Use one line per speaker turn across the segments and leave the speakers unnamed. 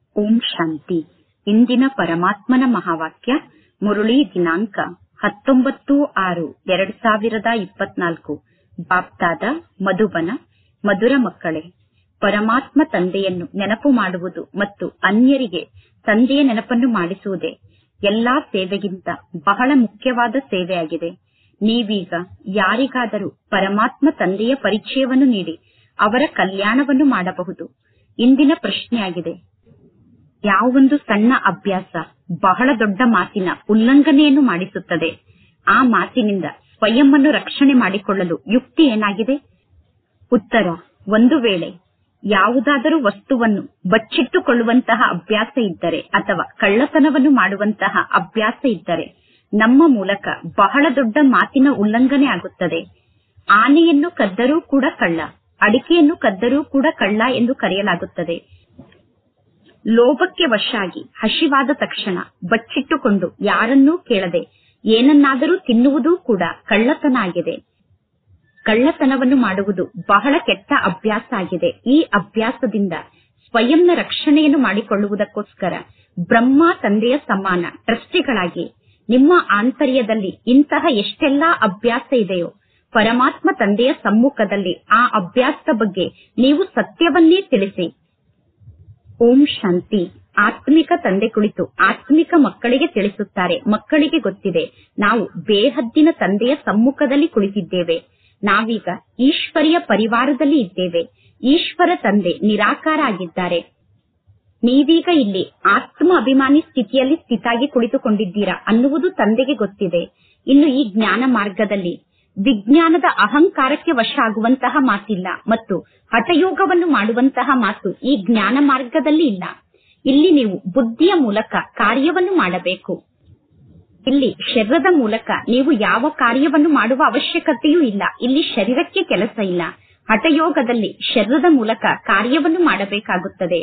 ಓಂ ಶಾಂತಿ ಇಂದಿನ ಪರಮಾತ್ಮನ ಮಹಾವಾಕ್ಯ ಮುರುಳಿ ದಿನಾಂಕ ಹತ್ತೊಂಬತ್ತು ಆರು ಎರಡ್ ಸಾವಿರದ ಇಪ್ಪತ್ನಾಲ್ಕು ಬಾಪ್ತಾದ ಮಧುಬನ ಮಧುರ ಮಕ್ಕಳೇ ಪರಮಾತ್ಮ ತಂದೆಯನ್ನು ನೆನಪು ಮಾಡುವುದು ಮತ್ತು ಅನ್ಯರಿಗೆ ತಂದೆಯ ನೆನಪನ್ನು ಮಾಡಿಸುವುದೇ ಎಲ್ಲಾ ಸೇವೆಗಿಂತ ಬಹಳ ಮುಖ್ಯವಾದ ಸೇವೆಯಾಗಿದೆ ನೀವೀಗ ಯಾರಿಗಾದರೂ ಪರಮಾತ್ಮ ತಂದೆಯ ಪರಿಚಯವನ್ನು ನೀಡಿ ಅವರ ಕಲ್ಯಾಣವನ್ನು ಮಾಡಬಹುದು ಇಂದಿನ ಪ್ರಶ್ನೆಯಾಗಿದೆ ಯಾವೊಂದು ಸಣ್ಣ ಅಭ್ಯಾಸ ಬಹಳ ದೊಡ್ಡ ಮಾತಿನ ಉಲ್ಲಂಘನೆಯನ್ನು ಮಾಡಿಸುತ್ತದೆ ಆ ಮಾತಿನಿಂದ ಸ್ವಯಂ ಅನ್ನು ರಕ್ಷಣೆ ಮಾಡಿಕೊಳ್ಳಲು ಯುಕ್ತಿ ಏನಾಗಿದೆ ಉತ್ತರ ಒಂದು ವೇಳೆ ಯಾವುದಾದರೂ ವಸ್ತುವನ್ನು ಬಚ್ಚಿಟ್ಟುಕೊಳ್ಳುವಂತಹ ಅಭ್ಯಾಸ ಇದ್ದರೆ ಅಥವಾ ಕಳ್ಳತನವನ್ನು ಮಾಡುವಂತಹ ಅಭ್ಯಾಸ ಇದ್ದರೆ ನಮ್ಮ ಮೂಲಕ ಬಹಳ ದೊಡ್ಡ ಮಾತಿನ ಉಲ್ಲಂಘನೆ ಆಗುತ್ತದೆ ಆನೆಯನ್ನು ಕದ್ದರೂ ಕೂಡ ಕಳ್ಳ ಅಡಿಕೆಯನ್ನು ಕದ್ದರೂ ಕೂಡ ಕಳ್ಳ ಎಂದು ಕರೆಯಲಾಗುತ್ತದೆ ಲೋಭಕ್ಕೆ ವಶಾಗಿ ಹಸಿವಾದ ತಕ್ಷಣ ಬಚ್ಚಿಟ್ಟುಕೊಂಡು ಯಾರನ್ನೂ ಕೇಳದೆ ಏನನ್ನಾದರೂ ತಿನ್ನುವುದೂ ಕೂಡ ಕಳ್ಳತನ ಆಗಿದೆ ಕಳ್ಳತನವನ್ನು ಮಾಡುವುದು ಬಹಳ ಕೆಟ್ಟ ಅಭ್ಯಾಸ ಆಗಿದೆ ಈ ಅಭ್ಯಾಸದಿಂದ ಸ್ವಯಂನ ರಕ್ಷಣೆಯನ್ನು ಮಾಡಿಕೊಳ್ಳುವುದಕ್ಕೋಸ್ಕರ ಬ್ರಹ್ಮ ತಂದೆಯ ಸಮಾನ ಟ್ರಸ್ಟಿಗಳಾಗಿ ನಿಮ್ಮ ಆಂತರ್ಯದಲ್ಲಿ ಇಂತಹ ಎಷ್ಟೆಲ್ಲಾ ಅಭ್ಯಾಸ ಇದೆಯೋ ಪರಮಾತ್ಮ ತಂದೆಯ ಸಮ್ಮುಖದಲ್ಲಿ ಆ ಅಭ್ಯಾಸದ ಬಗ್ಗೆ ನೀವು ಸತ್ಯವನ್ನೇ ತಿಳಿಸಿ ಓಂ ಶಾಂತಿ ಆತ್ಮಿಕ ತಂದೆ ಕುಳಿತು ಆತ್ಮಿಕ ಮಕ್ಕಳಿಗೆ ತಿಳಿಸುತ್ತಾರೆ ಮಕ್ಕಳಿಗೆ ಗೊತ್ತಿದೆ ನಾವು ಬೇಹದ್ದಿನ ತಂದೆಯ ಸಮ್ಮುಖದಲ್ಲಿ ಕುಳಿತಿದ್ದೇವೆ ನಾವೀಗ ಈಶ್ವರಿಯ ಪರಿವಾರದಲ್ಲಿ ಇದ್ದೇವೆ ಈಶ್ವರ ತಂದೆ ನಿರಾಕಾರ ಆಗಿದ್ದಾರೆ ನೀವೀಗ ಇಲ್ಲಿ ಆತ್ಮ ಅಭಿಮಾನಿ ಸ್ಥಿತಿಯಲ್ಲಿ ಸ್ಥಿತಾಗಿ ಕುಳಿತುಕೊಂಡಿದ್ದೀರಾ ಅನ್ನುವುದು ತಂದೆಗೆ ಗೊತ್ತಿದೆ ಇನ್ನು ಈ ಜ್ಞಾನ ಮಾರ್ಗದಲ್ಲಿ ವಿಜ್ಞಾನದ ಅಹಂಕಾರಕ್ಕೆ ವಶ ಆಗುವಂತಹ ಮಾತಿಲ್ಲ ಮತ್ತು ಹಠಯೋಗವನ್ನು ಮಾಡುವಂತಹ ಮಾತು ಈ ಜ್ಞಾನ ಮಾರ್ಗದಲ್ಲಿ ಇಲ್ಲ ಇಲ್ಲಿ ನೀವು ಬುದ್ಧಿಯ ಮೂಲಕ ಕಾರ್ಯವನ್ನು ಮಾಡಬೇಕು ಇಲ್ಲಿ ಶರೀರದ ಮೂಲಕ ನೀವು ಯಾವ ಕಾರ್ಯವನ್ನು ಮಾಡುವ ಅವಶ್ಯಕತೆಯೂ ಇಲ್ಲ ಇಲ್ಲಿ ಶರೀರಕ್ಕೆ ಕೆಲಸ ಇಲ್ಲ ಹಠಯೋಗದಲ್ಲಿ ಶರೀರದ ಮೂಲಕ ಕಾರ್ಯವನ್ನು ಮಾಡಬೇಕಾಗುತ್ತದೆ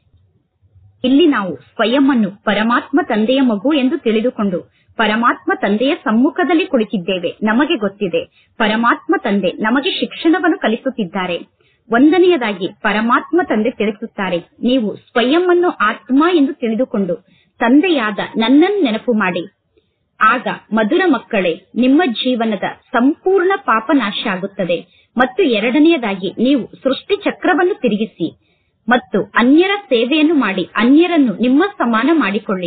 ಇಲ್ಲಿ ನಾವು ಸ್ವಯಂ ಅನ್ನು ಪರಮಾತ್ಮ ತಂದೆಯ ಮಗು ಎಂದು ತಿಳಿದುಕೊಂಡು ಪರಮಾತ್ಮ ತಂದೆಯ ಸಮ್ಮುಖದಲ್ಲಿ ಕುಳಿತಿದ್ದೇವೆ ನಮಗೆ ಗೊತ್ತಿದೆ ಪರಮಾತ್ಮ ತಂದೆ ನಮಗೆ ಶಿಕ್ಷಣವನ್ನು ಕಲಿಸುತ್ತಿದ್ದಾರೆ ಒಂದನೆಯದಾಗಿ ಪರಮಾತ್ಮ ತಂದೆ ತಿಳಿಸುತ್ತಾರೆ ನೀವು ಸ್ವಯಂ ಅನ್ನು ಆತ್ಮ ಎಂದು ತಿಳಿದುಕೊಂಡು ತಂದೆಯಾದ ನನ್ನನ್ನು ನೆನಪು ಮಾಡಿ ಆಗ ಮಧುರ ಮಕ್ಕಳೇ ನಿಮ್ಮ ಜೀವನದ ಸಂಪೂರ್ಣ ಪಾಪ ನಾಶ ಆಗುತ್ತದೆ ಮತ್ತು ಎರಡನೆಯದಾಗಿ ನೀವು ಸೃಷ್ಟಿ ಚಕ್ರವನ್ನು ತಿರುಗಿಸಿ ಮತ್ತು ಅನ್ಯರ ಸೇವೆಯನ್ನು ಮಾಡಿ ಅನ್ಯರನ್ನು ನಿಮ್ಮ ಸಮಾನ ಮಾಡಿಕೊಳ್ಳಿ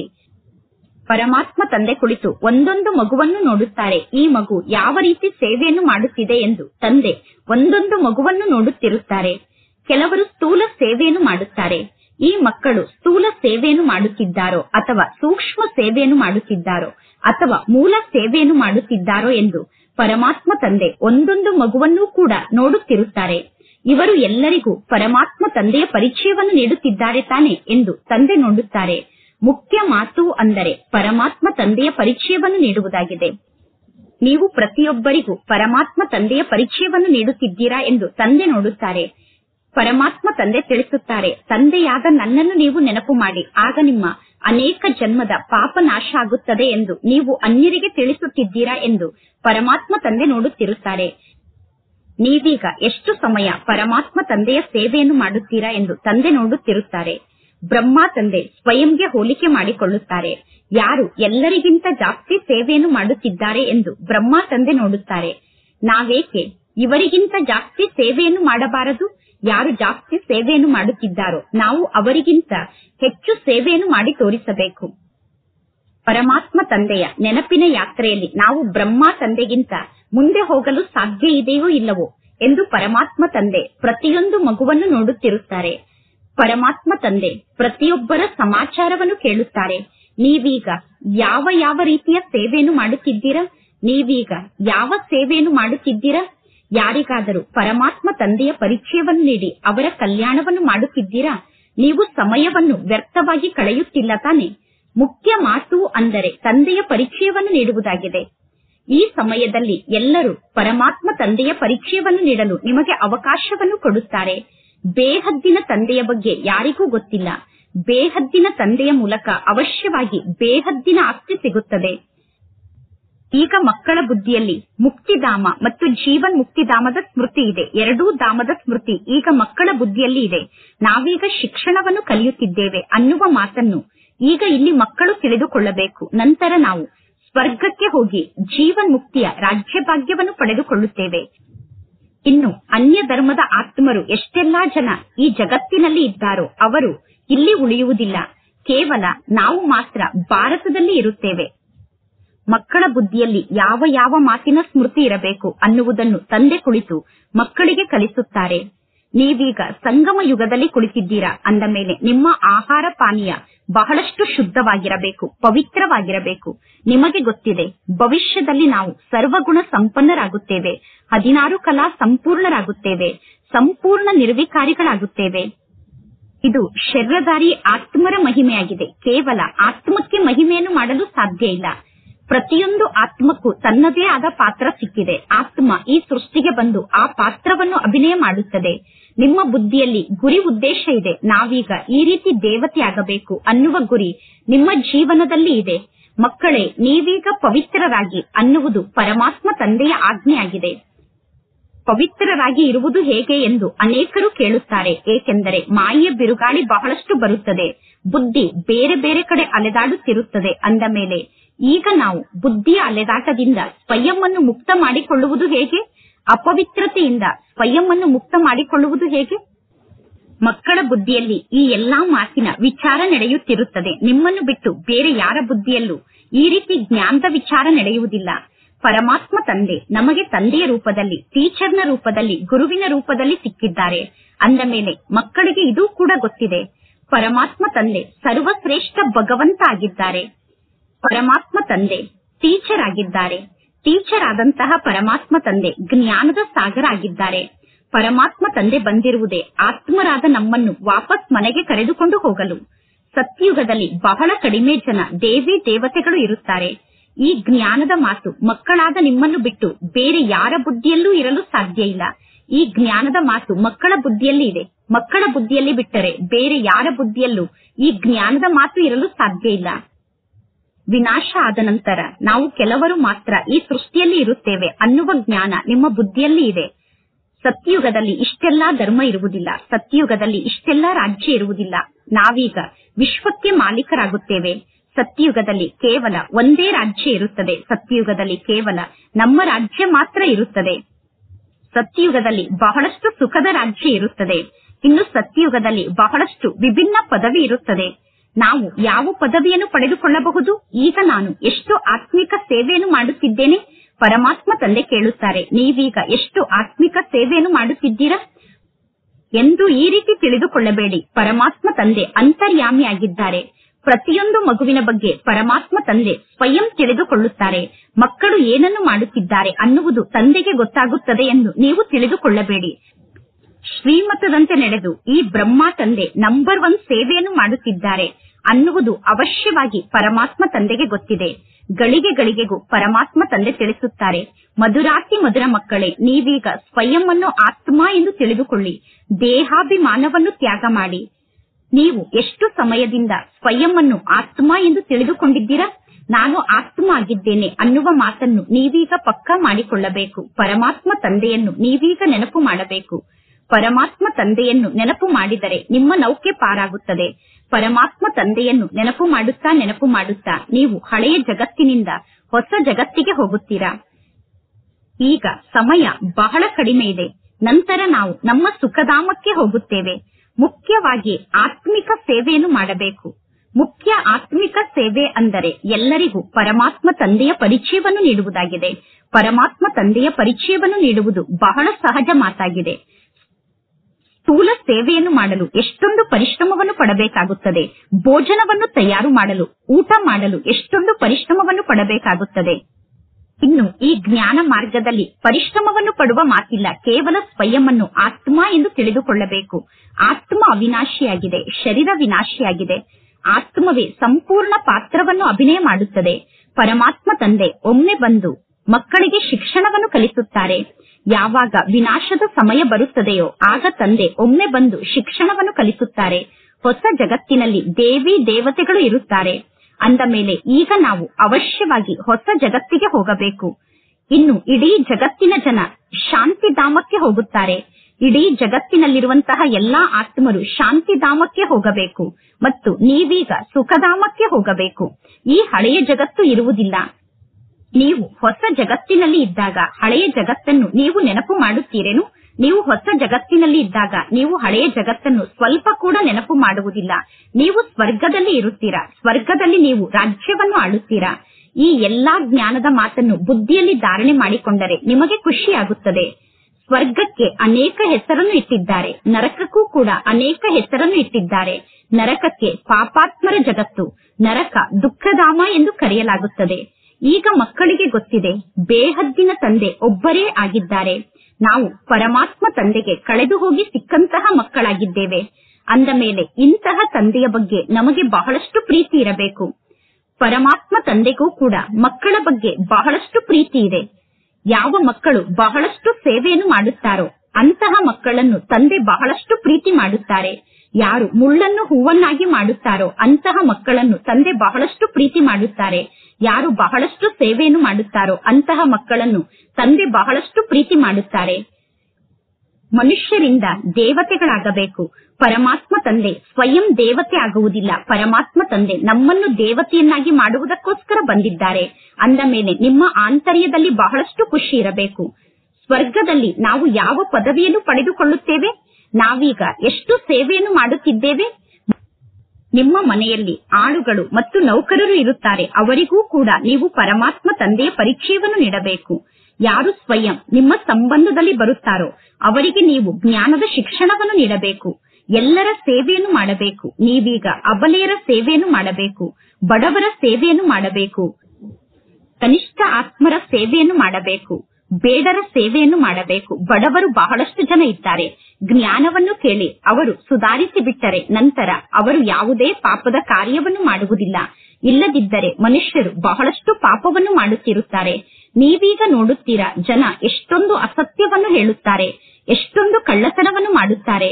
ಪರಮಾತ್ಮ ತಂದೆ ಕುಳಿತು ಒಂದೊಂದು ಮಗುವನ್ನು ನೋಡುತ್ತಾರೆ ಈ ಮಗು ಯಾವ ರೀತಿ ಸೇವೆಯನ್ನು ಮಾಡುತ್ತಿದೆ ಎಂದು ತಂದೆ ಒಂದೊಂದು ಮಗುವನ್ನು ನೋಡುತ್ತಿರುತ್ತಾರೆ ಕೆಲವರು ಸ್ಥೂಲ ಸೇವೆಯನ್ನು ಮಾಡುತ್ತಾರೆ ಈ ಮಕ್ಕಳು ಸ್ಥೂಲ ಸೇವೆಯನ್ನು ಮಾಡುತ್ತಿದ್ದಾರೋ ಅಥವಾ ಸೂಕ್ಷ್ಮ ಸೇವೆಯನ್ನು ಮಾಡುತ್ತಿದ್ದಾರೋ ಅಥವಾ ಮೂಲ ಸೇವೆಯನ್ನು ಮಾಡುತ್ತಿದ್ದಾರೋ ಎಂದು ಪರಮಾತ್ಮ ತಂದೆ ಒಂದೊಂದು ಮಗುವನ್ನೂ ಕೂಡ ನೋಡುತ್ತಿರುತ್ತಾರೆ ಇವರು ಎಲ್ಲರಿಗೂ ಪರಮಾತ್ಮ ತಂದೆಯ ಪರಿಚಯವನ್ನು ನೀಡುತ್ತಿದ್ದಾರೆ ತಾನೆ ಎಂದು ತಂದೆ ನೋಡುತ್ತಾರೆ ಮುಖ್ಯ ಮಾತು ಅಂದರೆ ಪರಮಾತ್ಮ ತಂದೆಯ ಪರಿಚಯವನ್ನು ನೀಡುವುದಾಗಿದೆ ನೀವು ಪ್ರತಿಯೊಬ್ಬರಿಗೂ ಪರಮಾತ್ಮ ತಂದೆಯ ಪರಿಚಯವನ್ನು ನೀಡುತ್ತಿದ್ದೀರಾ ಎಂದು ತಂದೆ ನೋಡುತ್ತಾರೆ ಪರಮಾತ್ಮ ತಂದೆ ತಿಳಿಸುತ್ತಾರೆ ತಂದೆಯಾದ ನನ್ನನ್ನು ನೀವು ನೆನಪು ಮಾಡಿ ಆಗ ನಿಮ್ಮ ಅನೇಕ ಜನ್ಮದ ಪಾಪ ನಾಶ ಆಗುತ್ತದೆ ಎಂದು ನೀವು ಅನ್ಯರಿಗೆ ತಿಳಿಸುತ್ತಿದ್ದೀರಾ ಎಂದು ಪರಮಾತ್ಮ ತಂದೆ ನೋಡುತ್ತಿರುತ್ತಾರೆ ನೀವೀಗ ಎಷ್ಟು ಸಮಯ ಪರಮಾತ್ಮ ತಂದೆಯ ಸೇವೆಯನ್ನು ಮಾಡುತ್ತೀರಾ ಎಂದು ತಂದೆ ನೋಡುತ್ತಿರುತ್ತಾರೆ ಬ್ರಹ್ಮ ತಂದೆ ಸ್ವಯಂಗೆ ಹೋಲಿಕೆ ಮಾಡಿಕೊಳ್ಳುತ್ತಾರೆ ಯಾರು ಎಲ್ಲರಿಗಿಂತ ಜಾಸ್ತಿ ಸೇವೆಯನ್ನು ಮಾಡುತ್ತಿದ್ದಾರೆ ಎಂದು ಬ್ರಹ್ಮ ತಂದೆ ನೋಡುತ್ತಾರೆ ನಾವೇಕೆ ಇವರಿಗಿಂತ ಜಾಸ್ತಿ ಸೇವೆಯನ್ನು ಮಾಡಬಾರದು ಯಾರು ಜಾಸ್ತಿ ಸೇವೆಯನ್ನು ಮಾಡುತ್ತಿದ್ದಾರೋ ನಾವು ಅವರಿಗಿಂತ ಹೆಚ್ಚು ಸೇವೆಯನ್ನು ಮಾಡಿ ತೋರಿಸಬೇಕು ಪರಮಾತ್ಮ ತಂದೆಯ ನೆನಪಿನ ಯಾತ್ರೆಯಲ್ಲಿ ನಾವು ಬ್ರಹ್ಮ ತಂದೆಗಿಂತ ಮುಂದೆ ಹೋಗಲು ಸಾಧ್ಯ ಇದೆಯೋ ಇಲ್ಲವೋ ಎಂದು ಪರಮಾತ್ಮ ತಂದೆ ಪ್ರತಿಯೊಂದು ಮಗುವನ್ನು ನೋಡುತ್ತಿರುತ್ತಾರೆ ಪರಮಾತ್ಮ ತಂದೆ ಪ್ರತಿಯೊಬ್ಬರ ಸಮಾಚಾರವನ್ನು ಕೇಳುತ್ತಾರೆ ನೀವೀಗ ಯಾವ ಯಾವ ರೀತಿಯ ಸೇವೆಯನ್ನು ಮಾಡುತ್ತಿದ್ದೀರಾ ನೀವೀಗ ಯಾವ ಸೇವೆಯನ್ನು ಮಾಡುತ್ತಿದ್ದೀರಾ ಯಾರಿಗಾದರೂ ಪರಮಾತ್ಮ ತಂದೆಯ ಪರಿಚಯವನ್ನು ನೀಡಿ ಅವರ ಕಲ್ಯಾಣವನ್ನು ಮಾಡುತ್ತಿದ್ದೀರಾ ನೀವು ಸಮಯವನ್ನು ವ್ಯರ್ಥವಾಗಿ ಕಳೆಯುತ್ತಿಲ್ಲ ತಾನೆ ಮುಖ್ಯ ಮಾತು ಅಂದರೆ ತಂದೆಯ ಪರಿಚಯವನ್ನು ನೀಡುವುದಾಗಿದೆ ಈ ಸಮಯದಲ್ಲಿ ಎಲ್ಲರೂ ಪರಮಾತ್ಮ ತಂದೆಯ ಪರಿಚಯವನ್ನು ನೀಡಲು ನಿಮಗೆ ಅವಕಾಶವನ್ನು ಕೊಡುತ್ತಾರೆ ಬೇಹದ್ದಿನ ತಂದೆಯ ಬಗ್ಗೆ ಯಾರಿಗೂ ಗೊತ್ತಿಲ್ಲ ಬೇಹದ್ದಿನ ತಂದೆಯ ಮೂಲಕ ಅವಶ್ಯವಾಗಿ ಬೇಹದ್ದಿನ ಆಸ್ತಿ ಸಿಗುತ್ತದೆ ಈಗ ಮಕ್ಕಳ ಬುದ್ಧಿಯಲ್ಲಿ ಮುಕ್ತಿಧಾಮ ಮತ್ತು ಜೀವನ್ ಮುಕ್ತಿಧಾಮದ ಸ್ಮೃತಿ ಇದೆ ಎರಡೂ ಧಾಮದ ಸ್ಮೃತಿ ಈಗ ಮಕ್ಕಳ ಬುದ್ಧಿಯಲ್ಲಿ ಇದೆ ನಾವೀಗ ಶಿಕ್ಷಣವನ್ನು ಕಲಿಯುತ್ತಿದ್ದೇವೆ ಅನ್ನುವ ಮಾತನ್ನು ಈಗ ಇಲ್ಲಿ ಮಕ್ಕಳು ತಿಳಿದುಕೊಳ್ಳಬೇಕು ನಂತರ ನಾವು ಸ್ವರ್ಗಕ್ಕೆ ಹೋಗಿ ಜೀವನ್ ಮುಕ್ತಿಯ ರಾಜ್ಯ ಭಾಗ್ಯವನ್ನು ಪಡೆದುಕೊಳ್ಳುತ್ತೇವೆ ಇನ್ನು ಅನ್ಯ ಧರ್ಮದ ಆತ್ಮರು ಎಷ್ಟೆಲ್ಲಾ ಜನ ಈ ಜಗತ್ತಿನಲ್ಲಿ ಇದ್ದಾರೋ ಅವರು ಇಲ್ಲಿ ಉಳಿಯುವುದಿಲ್ಲ ಕೇವಲ ನಾವು ಮಾತ್ರ ಭಾರತದಲ್ಲಿ ಇರುತ್ತೇವೆ ಮಕ್ಕಳ ಬುದ್ಧಿಯಲ್ಲಿ ಯಾವ ಯಾವ ಮಾತಿನ ಸ್ಮೃತಿ ಇರಬೇಕು ಅನ್ನುವುದನ್ನು ತಂದೆ ಕುಳಿತು ಮಕ್ಕಳಿಗೆ ಕಲಿಸುತ್ತಾರೆ ನೀವೀಗ ಸಂಗಮ ಯುಗದಲ್ಲಿ ಕುಳಿತಿದ್ದೀರಾ ಅಂದ ಮೇಲೆ ನಿಮ್ಮ ಆಹಾರ ಪಾನೀಯ ಬಹಳಷ್ಟು ಶುದ್ಧವಾಗಿರಬೇಕು ಪವಿತ್ರವಾಗಿರಬೇಕು ನಿಮಗೆ ಗೊತ್ತಿದೆ ಭವಿಷ್ಯದಲ್ಲಿ ನಾವು ಸರ್ವಗುಣ ಸಂಪನ್ನರಾಗುತ್ತೇವೆ ಹದಿನಾರು ಕಲಾ ಸಂಪೂರ್ಣರಾಗುತ್ತೇವೆ ಸಂಪೂರ್ಣ ನಿರ್ವಿಕಾರಿಗಳಾಗುತ್ತೇವೆ ಇದು ಶರೀರಧಾರಿ ಆತ್ಮರ ಮಹಿಮೆಯಾಗಿದೆ ಕೇವಲ ಆತ್ಮಕ್ಕೆ ಮಹಿಮೆಯನ್ನು ಮಾಡಲು ಸಾಧ್ಯ ಇಲ್ಲ ಪ್ರತಿಯೊಂದು ಆತ್ಮಕ್ಕೂ ತನ್ನದೇ ಆದ ಪಾತ್ರ ಸಿಕ್ಕಿದೆ ಆತ್ಮ ಈ ಸೃಷ್ಟಿಗೆ ಬಂದು ಆ ಪಾತ್ರವನ್ನು ಅಭಿನಯ ಮಾಡುತ್ತದೆ ನಿಮ್ಮ ಬುದ್ಧಿಯಲ್ಲಿ ಗುರಿ ಉದ್ದೇಶ ಇದೆ ನಾವೀಗ ಈ ರೀತಿ ದೇವತೆ ಆಗಬೇಕು ಅನ್ನುವ ಗುರಿ ನಿಮ್ಮ ಜೀವನದಲ್ಲಿ ಇದೆ ಮಕ್ಕಳೇ ನೀವೀಗ ಪವಿತ್ರರಾಗಿ ಅನ್ನುವುದು ಪರಮಾತ್ಮ ತಂದೆಯ ಆಜ್ಞೆಯಾಗಿದೆ ಪವಿತ್ರರಾಗಿ ಇರುವುದು ಹೇಗೆ ಎಂದು ಅನೇಕರು ಕೇಳುತ್ತಾರೆ ಏಕೆಂದರೆ ಮಾಯೆಯ ಬಿರುಗಾಳಿ ಬಹಳಷ್ಟು ಬರುತ್ತದೆ ಬುದ್ಧಿ ಬೇರೆ ಬೇರೆ ಕಡೆ ಅಲೆದಾಡುತ್ತಿರುತ್ತದೆ ಅಂದ ಮೇಲೆ ಈಗ ನಾವು ಬುದ್ಧಿಯ ಅಲೆದಾಟದಿಂದ ಸ್ವಯಂ ಅನ್ನು ಮುಕ್ತ ಮಾಡಿಕೊಳ್ಳುವುದು ಹೇಗೆ ಅಪವಿತ್ರತೆಯಿಂದ ಸ್ವಯಂ ಅನ್ನು ಮುಕ್ತ ಮಾಡಿಕೊಳ್ಳುವುದು ಹೇಗೆ ಮಕ್ಕಳ ಬುದ್ಧಿಯಲ್ಲಿ ಈ ಎಲ್ಲಾ ಮಾತಿನ ವಿಚಾರ ನಡೆಯುತ್ತಿರುತ್ತದೆ ನಿಮ್ಮನ್ನು ಬಿಟ್ಟು ಬೇರೆ ಯಾರ ಬುದ್ಧಿಯಲ್ಲೂ ಈ ರೀತಿ ಜ್ಞಾನದ ವಿಚಾರ ನಡೆಯುವುದಿಲ್ಲ ಪರಮಾತ್ಮ ತಂದೆ ನಮಗೆ ತಂದೆಯ ರೂಪದಲ್ಲಿ ಟೀಚರ್ನ ರೂಪದಲ್ಲಿ ಗುರುವಿನ ರೂಪದಲ್ಲಿ ಸಿಕ್ಕಿದ್ದಾರೆ ಅಂದ ಮೇಲೆ ಮಕ್ಕಳಿಗೆ ಇದು ಕೂಡ ಗೊತ್ತಿದೆ ಪರಮಾತ್ಮ ತಂದೆ ಸರ್ವಶ್ರೇಷ್ಠ ಭಗವಂತ ಆಗಿದ್ದಾರೆ ಪರಮಾತ್ಮ ತಂದೆ ಟೀಚರ್ ಆಗಿದ್ದಾರೆ ಟೀಚರ್ ಆದಂತಹ ಪರಮಾತ್ಮ ತಂದೆ ಜ್ಞಾನದ ಸಾಗರ ಆಗಿದ್ದಾರೆ ಪರಮಾತ್ಮ ತಂದೆ ಬಂದಿರುವುದೇ ಆತ್ಮರಾದ ನಮ್ಮನ್ನು ವಾಪಸ್ ಮನೆಗೆ ಕರೆದುಕೊಂಡು ಹೋಗಲು ಸತ್ಯುಗದಲ್ಲಿ ಬಹಳ ಕಡಿಮೆ ಜನ ದೇವಿ ದೇವತೆಗಳು ಇರುತ್ತಾರೆ ಈ ಜ್ಞಾನದ ಮಾತು ಮಕ್ಕಳಾದ ನಿಮ್ಮನ್ನು ಬಿಟ್ಟು ಬೇರೆ ಯಾರ ಬುದ್ಧಿಯಲ್ಲೂ ಇರಲು ಸಾಧ್ಯ ಇಲ್ಲ ಈ ಜ್ಞಾನದ ಮಾತು ಮಕ್ಕಳ ಬುದ್ಧಿಯಲ್ಲಿ ಇದೆ ಮಕ್ಕಳ ಬುದ್ಧಿಯಲ್ಲಿ ಬಿಟ್ಟರೆ ಬೇರೆ ಯಾರ ಬುದ್ಧಿಯಲ್ಲೂ ಈ ಜ್ಞಾನದ ಮಾತು ಇರಲು ಸಾಧ್ಯ ಇಲ್ಲ ವಿನಾಶ ಆದ ನಂತರ ನಾವು ಕೆಲವರು ಮಾತ್ರ ಈ ಸೃಷ್ಟಿಯಲ್ಲಿ ಇರುತ್ತೇವೆ ಅನ್ನುವ ಜ್ಞಾನ ನಿಮ್ಮ ಬುದ್ಧಿಯಲ್ಲಿ ಇದೆ ಸತ್ಯುಗದಲ್ಲಿ ಇಷ್ಟೆಲ್ಲಾ ಧರ್ಮ ಇರುವುದಿಲ್ಲ ಸತ್ಯುಗದಲ್ಲಿ ಇಷ್ಟೆಲ್ಲಾ ರಾಜ್ಯ ಇರುವುದಿಲ್ಲ ನಾವೀಗ ವಿಶ್ವಕ್ಕೆ ಮಾಲೀಕರಾಗುತ್ತೇವೆ ಸತ್ಯುಗದಲ್ಲಿ ಕೇವಲ ಒಂದೇ ರಾಜ್ಯ ಇರುತ್ತದೆ ಸತ್ಯುಗದಲ್ಲಿ ಕೇವಲ ನಮ್ಮ ರಾಜ್ಯ ಮಾತ್ರ ಇರುತ್ತದೆ ಸತ್ಯುಗದಲ್ಲಿ ಬಹಳಷ್ಟು ಸುಖದ ರಾಜ್ಯ ಇರುತ್ತದೆ ಇನ್ನು ಸತ್ಯುಗದಲ್ಲಿ ಬಹಳಷ್ಟು ವಿಭಿನ್ನ ಪದವಿ ಇರುತ್ತದೆ ನಾವು ಯಾವ ಪದವಿಯನ್ನು ಪಡೆದುಕೊಳ್ಳಬಹುದು ಈಗ ನಾನು ಎಷ್ಟು ಆತ್ಮಿಕ ಸೇವೆಯನ್ನು ಮಾಡುತ್ತಿದ್ದೇನೆ ಪರಮಾತ್ಮ ತಂದೆ ಕೇಳುತ್ತಾರೆ ನೀವೀಗ ಎಷ್ಟು ಆತ್ಮಿಕ ಸೇವೆಯನ್ನು ಮಾಡುತ್ತಿದ್ದೀರಾ ಎಂದು ಈ ರೀತಿ ತಿಳಿದುಕೊಳ್ಳಬೇಡಿ ಪರಮಾತ್ಮ ತಂದೆ ಅಂತರ್ಯಾಮಿಯಾಗಿದ್ದಾರೆ ಪ್ರತಿಯೊಂದು ಮಗುವಿನ ಬಗ್ಗೆ ಪರಮಾತ್ಮ ತಂದೆ ಸ್ವಯಂ ತಿಳಿದುಕೊಳ್ಳುತ್ತಾರೆ ಮಕ್ಕಳು ಏನನ್ನು ಮಾಡುತ್ತಿದ್ದಾರೆ ಅನ್ನುವುದು ತಂದೆಗೆ ಗೊತ್ತಾಗುತ್ತದೆ ಎಂದು ನೀವು ತಿಳಿದುಕೊಳ್ಳಬೇಡಿ ಶ್ರೀಮತದಂತೆ ನಡೆದು ಈ ಬ್ರಹ್ಮ ತಂದೆ ನಂಬರ್ ಒನ್ ಸೇವೆಯನ್ನು ಮಾಡುತ್ತಿದ್ದಾರೆ ಅನ್ನುವುದು ಅವಶ್ಯವಾಗಿ ಪರಮಾತ್ಮ ತಂದೆಗೆ ಗೊತ್ತಿದೆ ಗಳಿಗೆ ಗಳಿಗೆಗೂ ಪರಮಾತ್ಮ ತಂದೆ ತಿಳಿಸುತ್ತಾರೆ ಮಧುರಾತಿ ಮಧುರ ಮಕ್ಕಳೇ ನೀವೀಗ ಸ್ವಯಂ ಅನ್ನು ಆತ್ಮ ಎಂದು ತಿಳಿದುಕೊಳ್ಳಿ ದೇಹಾಭಿಮಾನವನ್ನು ತ್ಯಾಗ ಮಾಡಿ ನೀವು ಎಷ್ಟು ಸಮಯದಿಂದ ಸ್ವಯಂ ಅನ್ನು ಆತ್ಮ ಎಂದು ತಿಳಿದುಕೊಂಡಿದ್ದೀರಾ ನಾನು ಆತ್ಮ ಆಗಿದ್ದೇನೆ ಅನ್ನುವ ಮಾತನ್ನು ನೀವೀಗ ಪಕ್ಕಾ ಮಾಡಿಕೊಳ್ಳಬೇಕು ಪರಮಾತ್ಮ ತಂದೆಯನ್ನು ನೀವೀಗ ನೆನಪು ಮಾಡಬೇಕು ಪರಮಾತ್ಮ ತಂದೆಯನ್ನು ನೆನಪು ಮಾಡಿದರೆ ನಿಮ್ಮ ನೌಕೆ ಪಾರಾಗುತ್ತದೆ ಪರಮಾತ್ಮ ತಂದೆಯನ್ನು ನೆನಪು ಮಾಡುತ್ತಾ ನೆನಪು ಮಾಡುತ್ತಾ ನೀವು ಹಳೆಯ ಜಗತ್ತಿನಿಂದ ಹೊಸ ಜಗತ್ತಿಗೆ ಹೋಗುತ್ತೀರಾ ಈಗ ಸಮಯ ಬಹಳ ಕಡಿಮೆ ಇದೆ ನಂತರ ನಾವು ನಮ್ಮ ಸುಖಧಾಮಕ್ಕೆ ಹೋಗುತ್ತೇವೆ ಮುಖ್ಯವಾಗಿ ಆತ್ಮಿಕ ಸೇವೆಯನ್ನು ಮಾಡಬೇಕು ಮುಖ್ಯ ಆತ್ಮಿಕ ಸೇವೆ ಅಂದರೆ ಎಲ್ಲರಿಗೂ ಪರಮಾತ್ಮ ತಂದೆಯ ಪರಿಚಯವನ್ನು ನೀಡುವುದಾಗಿದೆ ಪರಮಾತ್ಮ ತಂದೆಯ ಪರಿಚಯವನ್ನು ನೀಡುವುದು ಬಹಳ ಸಹಜ ಮಾತಾಗಿದೆ ಸ್ಥೂಲ ಸೇವೆಯನ್ನು ಮಾಡಲು ಎಷ್ಟೊಂದು ಪರಿಶ್ರಮವನ್ನು ಪಡಬೇಕಾಗುತ್ತದೆ ಭೋಜನವನ್ನು ತಯಾರು ಮಾಡಲು ಊಟ ಮಾಡಲು ಎಷ್ಟೊಂದು ಪರಿಶ್ರಮವನ್ನು ಪಡಬೇಕಾಗುತ್ತದೆ ಇನ್ನು ಈ ಜ್ಞಾನ ಮಾರ್ಗದಲ್ಲಿ ಪರಿಶ್ರಮವನ್ನು ಪಡುವ ಮಾತಿಲ್ಲ ಕೇವಲ ಸ್ವಯಂ ಅನ್ನು ಆತ್ಮ ಎಂದು ತಿಳಿದುಕೊಳ್ಳಬೇಕು ಆತ್ಮ ಅವಿನಾಶಿಯಾಗಿದೆ ಶರೀರ ವಿನಾಶಿಯಾಗಿದೆ ಆತ್ಮವೇ ಸಂಪೂರ್ಣ ಪಾತ್ರವನ್ನು ಅಭಿನಯ ಮಾಡುತ್ತದೆ ಪರಮಾತ್ಮ ತಂದೆ ಒಮ್ಮೆ ಬಂದು ಮಕ್ಕಳಿಗೆ ಶಿಕ್ಷಣವನ್ನು ಕಲಿಸುತ್ತಾರೆ ಯಾವಾಗ ವಿನಾಶದ ಸಮಯ ಬರುತ್ತದೆಯೋ ಆಗ ತಂದೆ ಒಮ್ಮೆ ಬಂದು ಶಿಕ್ಷಣವನ್ನು ಕಲಿಸುತ್ತಾರೆ ಹೊಸ ಜಗತ್ತಿನಲ್ಲಿ ದೇವಿ ದೇವತೆಗಳು ಇರುತ್ತಾರೆ ಅಂದ ಮೇಲೆ ಈಗ ನಾವು ಅವಶ್ಯವಾಗಿ ಹೊಸ ಜಗತ್ತಿಗೆ ಹೋಗಬೇಕು ಇನ್ನು ಇಡೀ ಜಗತ್ತಿನ ಜನ ಶಾಂತಿಧಾಮಕ್ಕೆ ಹೋಗುತ್ತಾರೆ ಇಡೀ ಜಗತ್ತಿನಲ್ಲಿರುವಂತಹ ಎಲ್ಲಾ ಆತ್ಮರು ಶಾಂತಿಧಾಮಕ್ಕೆ ಹೋಗಬೇಕು ಮತ್ತು ನೀವೀಗ ಸುಖಧಾಮಕ್ಕೆ ಹೋಗಬೇಕು ಈ ಹಳೆಯ ಜಗತ್ತು ಇರುವುದಿಲ್ಲ ನೀವು ಹೊಸ ಜಗತ್ತಿನಲ್ಲಿ ಇದ್ದಾಗ ಹಳೆಯ ಜಗತ್ತನ್ನು ನೀವು ನೆನಪು ಮಾಡುತ್ತೀರೇನು ನೀವು ಹೊಸ ಜಗತ್ತಿನಲ್ಲಿ ಇದ್ದಾಗ ನೀವು ಹಳೆಯ ಜಗತ್ತನ್ನು ಸ್ವಲ್ಪ ಕೂಡ ನೆನಪು ಮಾಡುವುದಿಲ್ಲ ನೀವು ಸ್ವರ್ಗದಲ್ಲಿ ಇರುತ್ತೀರಾ ಸ್ವರ್ಗದಲ್ಲಿ ನೀವು ರಾಜ್ಯವನ್ನು ಆಳುತ್ತೀರಾ ಈ ಎಲ್ಲಾ ಜ್ಞಾನದ ಮಾತನ್ನು ಬುದ್ಧಿಯಲ್ಲಿ ಧಾರಣೆ ಮಾಡಿಕೊಂಡರೆ ನಿಮಗೆ ಖುಷಿಯಾಗುತ್ತದೆ ಸ್ವರ್ಗಕ್ಕೆ ಅನೇಕ ಹೆಸರನ್ನು ಇಟ್ಟಿದ್ದಾರೆ ನರಕಕ್ಕೂ ಕೂಡ ಅನೇಕ ಹೆಸರನ್ನು ಇಟ್ಟಿದ್ದಾರೆ ನರಕಕ್ಕೆ ಪಾಪಾತ್ಮರ ಜಗತ್ತು ನರಕ ದುಃಖಧಾಮ ಎಂದು ಕರೆಯಲಾಗುತ್ತದೆ ಈಗ ಮಕ್ಕಳಿಗೆ ಗೊತ್ತಿದೆ ಬೇಹದ್ದಿನ ತಂದೆ ಒಬ್ಬರೇ ಆಗಿದ್ದಾರೆ ನಾವು ಪರಮಾತ್ಮ ತಂದೆಗೆ ಕಳೆದು ಹೋಗಿ ಸಿಕ್ಕಂತಹ ಮಕ್ಕಳಾಗಿದ್ದೇವೆ ಅಂದ ಮೇಲೆ ಇಂತಹ ತಂದೆಯ ಬಗ್ಗೆ ನಮಗೆ ಬಹಳಷ್ಟು ಪ್ರೀತಿ ಇರಬೇಕು ಪರಮಾತ್ಮ ತಂದೆಗೂ ಕೂಡ ಮಕ್ಕಳ ಬಗ್ಗೆ ಬಹಳಷ್ಟು ಪ್ರೀತಿ ಇದೆ ಯಾವ ಮಕ್ಕಳು ಬಹಳಷ್ಟು ಸೇವೆಯನ್ನು ಮಾಡುತ್ತಾರೋ ಅಂತಹ ಮಕ್ಕಳನ್ನು ತಂದೆ ಬಹಳಷ್ಟು ಪ್ರೀತಿ ಮಾಡುತ್ತಾರೆ ಯಾರು ಮುಳ್ಳನ್ನು ಹೂವನ್ನಾಗಿ ಮಾಡುತ್ತಾರೋ ಅಂತಹ ಮಕ್ಕಳನ್ನು ತಂದೆ ಬಹಳಷ್ಟು ಪ್ರೀತಿ ಮಾಡುತ್ತಾರೆ ಯಾರು ಬಹಳಷ್ಟು ಸೇವೆಯನ್ನು ಮಾಡುತ್ತಾರೋ ಅಂತಹ ಮಕ್ಕಳನ್ನು ತಂದೆ ಬಹಳಷ್ಟು ಪ್ರೀತಿ ಮಾಡುತ್ತಾರೆ ಮನುಷ್ಯರಿಂದ ದೇವತೆಗಳಾಗಬೇಕು ಪರಮಾತ್ಮ ತಂದೆ ಸ್ವಯಂ ದೇವತೆ ಆಗುವುದಿಲ್ಲ ಪರಮಾತ್ಮ ತಂದೆ ನಮ್ಮನ್ನು ದೇವತೆಯನ್ನಾಗಿ ಮಾಡುವುದಕ್ಕೋಸ್ಕರ ಬಂದಿದ್ದಾರೆ ಅಂದ ಮೇಲೆ ನಿಮ್ಮ ಆಂತರ್ಯದಲ್ಲಿ ಬಹಳಷ್ಟು ಖುಷಿ ಇರಬೇಕು ಸ್ವರ್ಗದಲ್ಲಿ ನಾವು ಯಾವ ಪದವಿಯನ್ನು ಪಡೆದುಕೊಳ್ಳುತ್ತೇವೆ ನಾವೀಗ ಎಷ್ಟು ಸೇವೆಯನ್ನು ಮಾಡುತ್ತಿದ್ದೇವೆ ನಿಮ್ಮ ಮನೆಯಲ್ಲಿ ಆಳುಗಳು ಮತ್ತು ನೌಕರರು ಇರುತ್ತಾರೆ ಅವರಿಗೂ ಕೂಡ ನೀವು ಪರಮಾತ್ಮ ತಂದೆಯ ಪರಿಚಯವನ್ನು ನೀಡಬೇಕು ಯಾರು ಸ್ವಯಂ ನಿಮ್ಮ ಸಂಬಂಧದಲ್ಲಿ ಬರುತ್ತಾರೋ ಅವರಿಗೆ ನೀವು ಜ್ಞಾನದ ಶಿಕ್ಷಣವನ್ನು ನೀಡಬೇಕು ಎಲ್ಲರ ಸೇವೆಯನ್ನು ಮಾಡಬೇಕು ನೀವೀಗ ಅಬಲೆಯರ ಸೇವೆಯನ್ನು ಮಾಡಬೇಕು ಬಡವರ ಸೇವೆಯನ್ನು ಮಾಡಬೇಕು ಕನಿಷ್ಠ ಆತ್ಮರ ಸೇವೆಯನ್ನು ಮಾಡಬೇಕು ಬೇಡರ ಸೇವೆಯನ್ನು ಮಾಡಬೇಕು ಬಡವರು ಬಹಳಷ್ಟು ಜನ ಇದ್ದಾರೆ ಜ್ಞಾನವನ್ನು ಕೇಳಿ ಅವರು ಸುಧಾರಿಸಿ ಬಿಟ್ಟರೆ ನಂತರ ಅವರು ಯಾವುದೇ ಪಾಪದ ಕಾರ್ಯವನ್ನು ಮಾಡುವುದಿಲ್ಲ ಇಲ್ಲದಿದ್ದರೆ ಮನುಷ್ಯರು ಬಹಳಷ್ಟು ಪಾಪವನ್ನು ಮಾಡುತ್ತಿರುತ್ತಾರೆ ನೀವೀಗ ನೋಡುತ್ತೀರಾ ಜನ ಎಷ್ಟೊಂದು ಅಸತ್ಯವನ್ನು ಹೇಳುತ್ತಾರೆ ಎಷ್ಟೊಂದು ಕಳ್ಳತನವನ್ನು ಮಾಡುತ್ತಾರೆ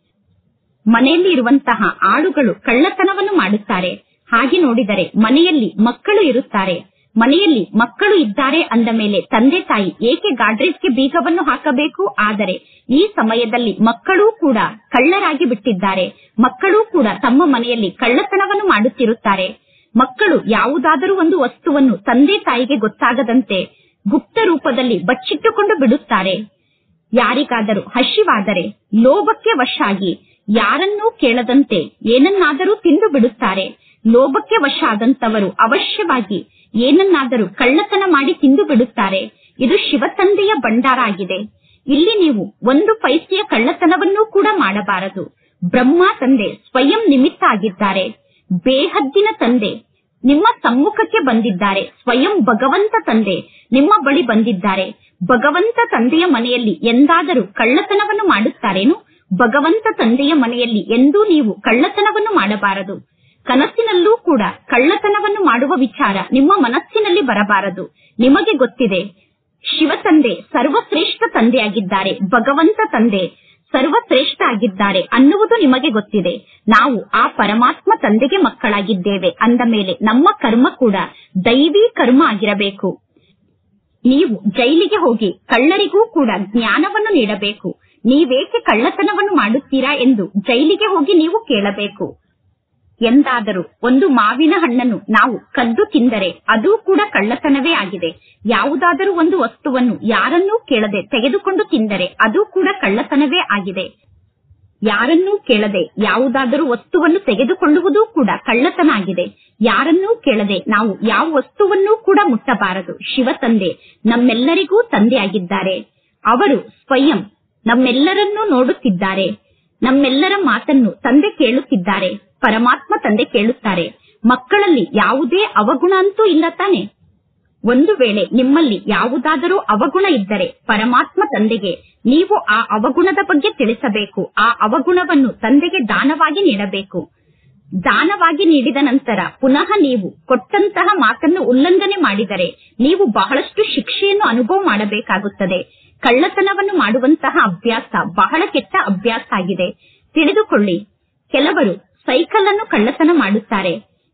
ಮನೆಯಲ್ಲಿ ಇರುವಂತಹ ಆಳುಗಳು ಕಳ್ಳತನವನ್ನು ಮಾಡುತ್ತಾರೆ ಹಾಗೆ ನೋಡಿದರೆ ಮನೆಯಲ್ಲಿ ಮಕ್ಕಳು ಇರುತ್ತಾರೆ ಮನೆಯಲ್ಲಿ ಮಕ್ಕಳು ಇದ್ದಾರೆ ಅಂದ ಮೇಲೆ ತಂದೆ ತಾಯಿ ಏಕೆ ಗಾಡ್ರೇಜ್ಗೆ ಬೀಗವನ್ನು ಹಾಕಬೇಕು ಆದರೆ ಈ ಸಮಯದಲ್ಲಿ ಮಕ್ಕಳೂ ಕೂಡ ಕಳ್ಳರಾಗಿ ಬಿಟ್ಟಿದ್ದಾರೆ ಮಕ್ಕಳೂ ಕೂಡ ತಮ್ಮ ಮನೆಯಲ್ಲಿ ಕಳ್ಳತನವನ್ನು ಮಾಡುತ್ತಿರುತ್ತಾರೆ ಮಕ್ಕಳು ಯಾವುದಾದರೂ ಒಂದು ವಸ್ತುವನ್ನು ತಂದೆ ತಾಯಿಗೆ ಗೊತ್ತಾಗದಂತೆ ಗುಪ್ತ ರೂಪದಲ್ಲಿ ಬಚ್ಚಿಟ್ಟುಕೊಂಡು ಬಿಡುತ್ತಾರೆ ಯಾರಿಗಾದರೂ ಹಸಿವಾದರೆ ಲೋಭಕ್ಕೆ ವಶ ಆಗಿ ಯಾರನ್ನೂ ಕೇಳದಂತೆ ಏನನ್ನಾದರೂ ತಿಂದು ಬಿಡುತ್ತಾರೆ ಲೋಭಕ್ಕೆ ವಶ ಆದಂತವರು ಅವಶ್ಯವಾಗಿ ಏನನ್ನಾದರೂ ಕಳ್ಳತನ ಮಾಡಿ ತಿಂದು ಬಿಡುತ್ತಾರೆ ಇದು ಶಿವತಂದೆಯ ಭಂಡಾರ ಆಗಿದೆ ಇಲ್ಲಿ ನೀವು ಒಂದು ಪೈಸೆಯ ಕಳ್ಳತನವನ್ನೂ ಕೂಡ ಮಾಡಬಾರದು ಬ್ರಹ್ಮ ತಂದೆ ಸ್ವಯಂ ನಿಮಿತ್ತ ಆಗಿದ್ದಾರೆ ಬೇಹದ್ದಿನ ತಂದೆ ನಿಮ್ಮ ಸಮ್ಮುಖಕ್ಕೆ ಬಂದಿದ್ದಾರೆ ಸ್ವಯಂ ಭಗವಂತ ತಂದೆ ನಿಮ್ಮ ಬಳಿ ಬಂದಿದ್ದಾರೆ ಭಗವಂತ ತಂದೆಯ ಮನೆಯಲ್ಲಿ ಎಂದಾದರೂ ಕಳ್ಳತನವನ್ನು ಮಾಡುತ್ತಾರೇನು ಭಗವಂತ ತಂದೆಯ ಮನೆಯಲ್ಲಿ ಎಂದೂ ನೀವು ಕಳ್ಳತನವನ್ನು ಮಾಡಬಾರದು ಕನಸಿನಲ್ಲೂ ಕೂಡ ಕಳ್ಳತನವನ್ನು ಮಾಡುವ ವಿಚಾರ ನಿಮ್ಮ ಮನಸ್ಸಿನಲ್ಲಿ ಬರಬಾರದು ನಿಮಗೆ ಗೊತ್ತಿದೆ ಶಿವತಂದೆ ಸರ್ವಶ್ರೇಷ್ಠ ತಂದೆಯಾಗಿದ್ದಾರೆ ಭಗವಂತ ತಂದೆ ಸರ್ವಶ್ರೇಷ್ಠ ಆಗಿದ್ದಾರೆ ಅನ್ನುವುದು ನಿಮಗೆ ಗೊತ್ತಿದೆ ನಾವು ಆ ಪರಮಾತ್ಮ ತಂದೆಗೆ ಮಕ್ಕಳಾಗಿದ್ದೇವೆ ಅಂದ ಮೇಲೆ ನಮ್ಮ ಕರ್ಮ ಕೂಡ ದೈವಿ ಕರ್ಮ ಆಗಿರಬೇಕು ನೀವು ಜೈಲಿಗೆ ಹೋಗಿ ಕಳ್ಳರಿಗೂ ಕೂಡ ಜ್ಞಾನವನ್ನು ನೀಡಬೇಕು ನೀವೇಕೆ ಕಳ್ಳತನವನ್ನು ಮಾಡುತ್ತೀರಾ ಎಂದು ಜೈಲಿಗೆ ಹೋಗಿ ನೀವು ಕೇಳಬೇಕು ಎಂದಾದರೂ ಒಂದು ಮಾವಿನ ಹಣ್ಣನ್ನು ನಾವು ಕದ್ದು ತಿಂದರೆ ಅದೂ ಕೂಡ ಕಳ್ಳತನವೇ ಆಗಿದೆ ಯಾವುದಾದರೂ ಒಂದು ವಸ್ತುವನ್ನು ಯಾರನ್ನೂ ಕೇಳದೆ ತೆಗೆದುಕೊಂಡು ತಿಂದರೆ ಅದೂ ಕೂಡ ಕಳ್ಳತನವೇ ಆಗಿದೆ ಯಾರನ್ನೂ ಕೇಳದೆ ಯಾವುದಾದರೂ ವಸ್ತುವನ್ನು ತೆಗೆದುಕೊಳ್ಳುವುದೂ ಕೂಡ ಕಳ್ಳತನ ಆಗಿದೆ ಯಾರನ್ನೂ ಕೇಳದೆ ನಾವು ಯಾವ ವಸ್ತುವನ್ನೂ ಕೂಡ ಮುಟ್ಟಬಾರದು ಶಿವ ತಂದೆ ನಮ್ಮೆಲ್ಲರಿಗೂ ತಂದೆಯಾಗಿದ್ದಾರೆ ಅವರು ಸ್ವಯಂ ನಮ್ಮೆಲ್ಲರನ್ನೂ ನೋಡುತ್ತಿದ್ದಾರೆ ನಮ್ಮೆಲ್ಲರ ಮಾತನ್ನು ತಂದೆ ಕೇಳುತ್ತಿದ್ದಾರೆ ಪರಮಾತ್ಮ ತಂದೆ ಕೇಳುತ್ತಾರೆ ಮಕ್ಕಳಲ್ಲಿ ಯಾವುದೇ ಅವಗುಣ ಅಂತೂ ಇಲ್ಲ ತಾನೆ ಒಂದು ವೇಳೆ ನಿಮ್ಮಲ್ಲಿ ಯಾವುದಾದರೂ ಅವಗುಣ ಇದ್ದರೆ ಪರಮಾತ್ಮ ತಂದೆಗೆ ನೀವು ಆ ಅವಗುಣದ ಬಗ್ಗೆ ತಿಳಿಸಬೇಕು ಆ ಅವಗುಣವನ್ನು ತಂದೆಗೆ ದಾನವಾಗಿ ನೀಡಬೇಕು ದಾನವಾಗಿ ನೀಡಿದ ನಂತರ ಪುನಃ ನೀವು ಕೊಟ್ಟಂತಹ ಮಾತನ್ನು ಉಲ್ಲಂಘನೆ ಮಾಡಿದರೆ ನೀವು ಬಹಳಷ್ಟು ಶಿಕ್ಷೆಯನ್ನು ಅನುಭವ ಮಾಡಬೇಕಾಗುತ್ತದೆ ಕಳ್ಳತನವನ್ನು ಮಾಡುವಂತಹ ಅಭ್ಯಾಸ ಬಹಳ ಕೆಟ್ಟ ಅಭ್ಯಾಸ ಆಗಿದೆ ತಿಳಿದುಕೊಳ್ಳಿ ಕೆಲವರು ಸೈಕಲ್ ಅನ್ನು ಕಳ್ಳತನ ಮಾಡುತ್ತಾರೆ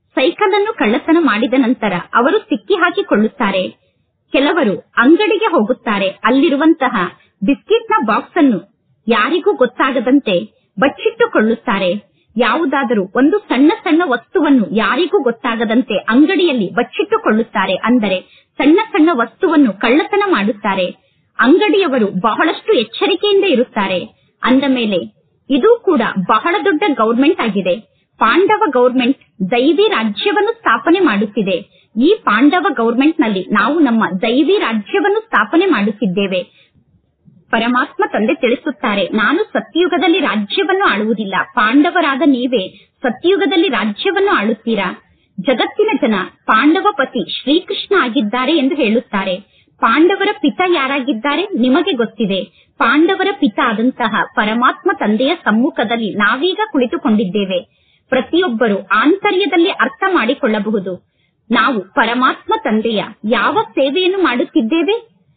ಸೈಕಲ್ ಅನ್ನು ಕಳ್ಳತನ ಮಾಡಿದ ನಂತರ ಅವರು ಸಿಕ್ಕಿ ಹಾಕಿಕೊಳ್ಳುತ್ತಾರೆ ಕೆಲವರು ಅಂಗಡಿಗೆ ಹೋಗುತ್ತಾರೆ ಅಲ್ಲಿರುವಂತಹ ಬಿಸ್ಕಿಟ್ನ ಬಾಕ್ಸ್ ಅನ್ನು ಯಾರಿಗೂ ಗೊತ್ತಾಗದಂತೆ ಬಚ್ಚಿಟ್ಟುಕೊಳ್ಳುತ್ತಾರೆ ಯಾವುದಾದರೂ ಒಂದು ಸಣ್ಣ ಸಣ್ಣ ವಸ್ತುವನ್ನು ಯಾರಿಗೂ ಗೊತ್ತಾಗದಂತೆ ಅಂಗಡಿಯಲ್ಲಿ ಬಚ್ಚಿಟ್ಟುಕೊಳ್ಳುತ್ತಾರೆ ಅಂದರೆ ಸಣ್ಣ ಸಣ್ಣ ವಸ್ತುವನ್ನು ಕಳ್ಳತನ ಮಾಡುತ್ತಾರೆ ಅಂಗಡಿಯವರು ಬಹಳಷ್ಟು ಎಚ್ಚರಿಕೆಯಿಂದ ಇರುತ್ತಾರೆ ಅಂದ ಮೇಲೆ ಇದು ಕೂಡ ಬಹಳ ದೊಡ್ಡ ಗೌರ್ಮೆಂಟ್ ಆಗಿದೆ ಪಾಂಡವ ಗೌರ್ಮೆಂಟ್ ದೈವಿ ರಾಜ್ಯವನ್ನು ಸ್ಥಾಪನೆ ಮಾಡುತ್ತಿದೆ ಈ ಪಾಂಡವ ಗೌರ್ಮೆಂಟ್ ನಲ್ಲಿ ನಾವು ನಮ್ಮ ದೈವಿ ರಾಜ್ಯವನ್ನು ಸ್ಥಾಪನೆ ಮಾಡುತ್ತಿದ್ದೇವೆ ಪರಮಾತ್ಮ ತಂದೆ ತಿಳಿಸುತ್ತಾರೆ ನಾನು ಸತ್ಯುಗದಲ್ಲಿ ರಾಜ್ಯವನ್ನು ಆಳುವುದಿಲ್ಲ ಪಾಂಡವರಾದ ನೀವೇ ಸತ್ಯುಗದಲ್ಲಿ ರಾಜ್ಯವನ್ನು ಆಳುತ್ತೀರಾ ಜಗತ್ತಿನ ಜನ ಪಾಂಡವ ಪತಿ ಶ್ರೀಕೃಷ್ಣ ಆಗಿದ್ದಾರೆ ಎಂದು ಹೇಳುತ್ತಾರೆ ಪಾಂಡವರ ಪಿತ ಯಾರಾಗಿದ್ದಾರೆ ನಿಮಗೆ ಗೊತ್ತಿದೆ ಪಾಂಡವರ ಪಿತ ಆದಂತಹ ಪರಮಾತ್ಮ ತಂದೆಯ ಸಮ್ಮುಖದಲ್ಲಿ ನಾವೀಗ ಕುಳಿತುಕೊಂಡಿದ್ದೇವೆ ಪ್ರತಿಯೊಬ್ಬರು ಆಂತರ್ಯದಲ್ಲಿ ಅರ್ಥ ಮಾಡಿಕೊಳ್ಳಬಹುದು ನಾವು ಪರಮಾತ್ಮ ತಂದೆಯ ಯಾವ ಸೇವೆಯನ್ನು ಮಾಡುತ್ತಿದ್ದೇವೆ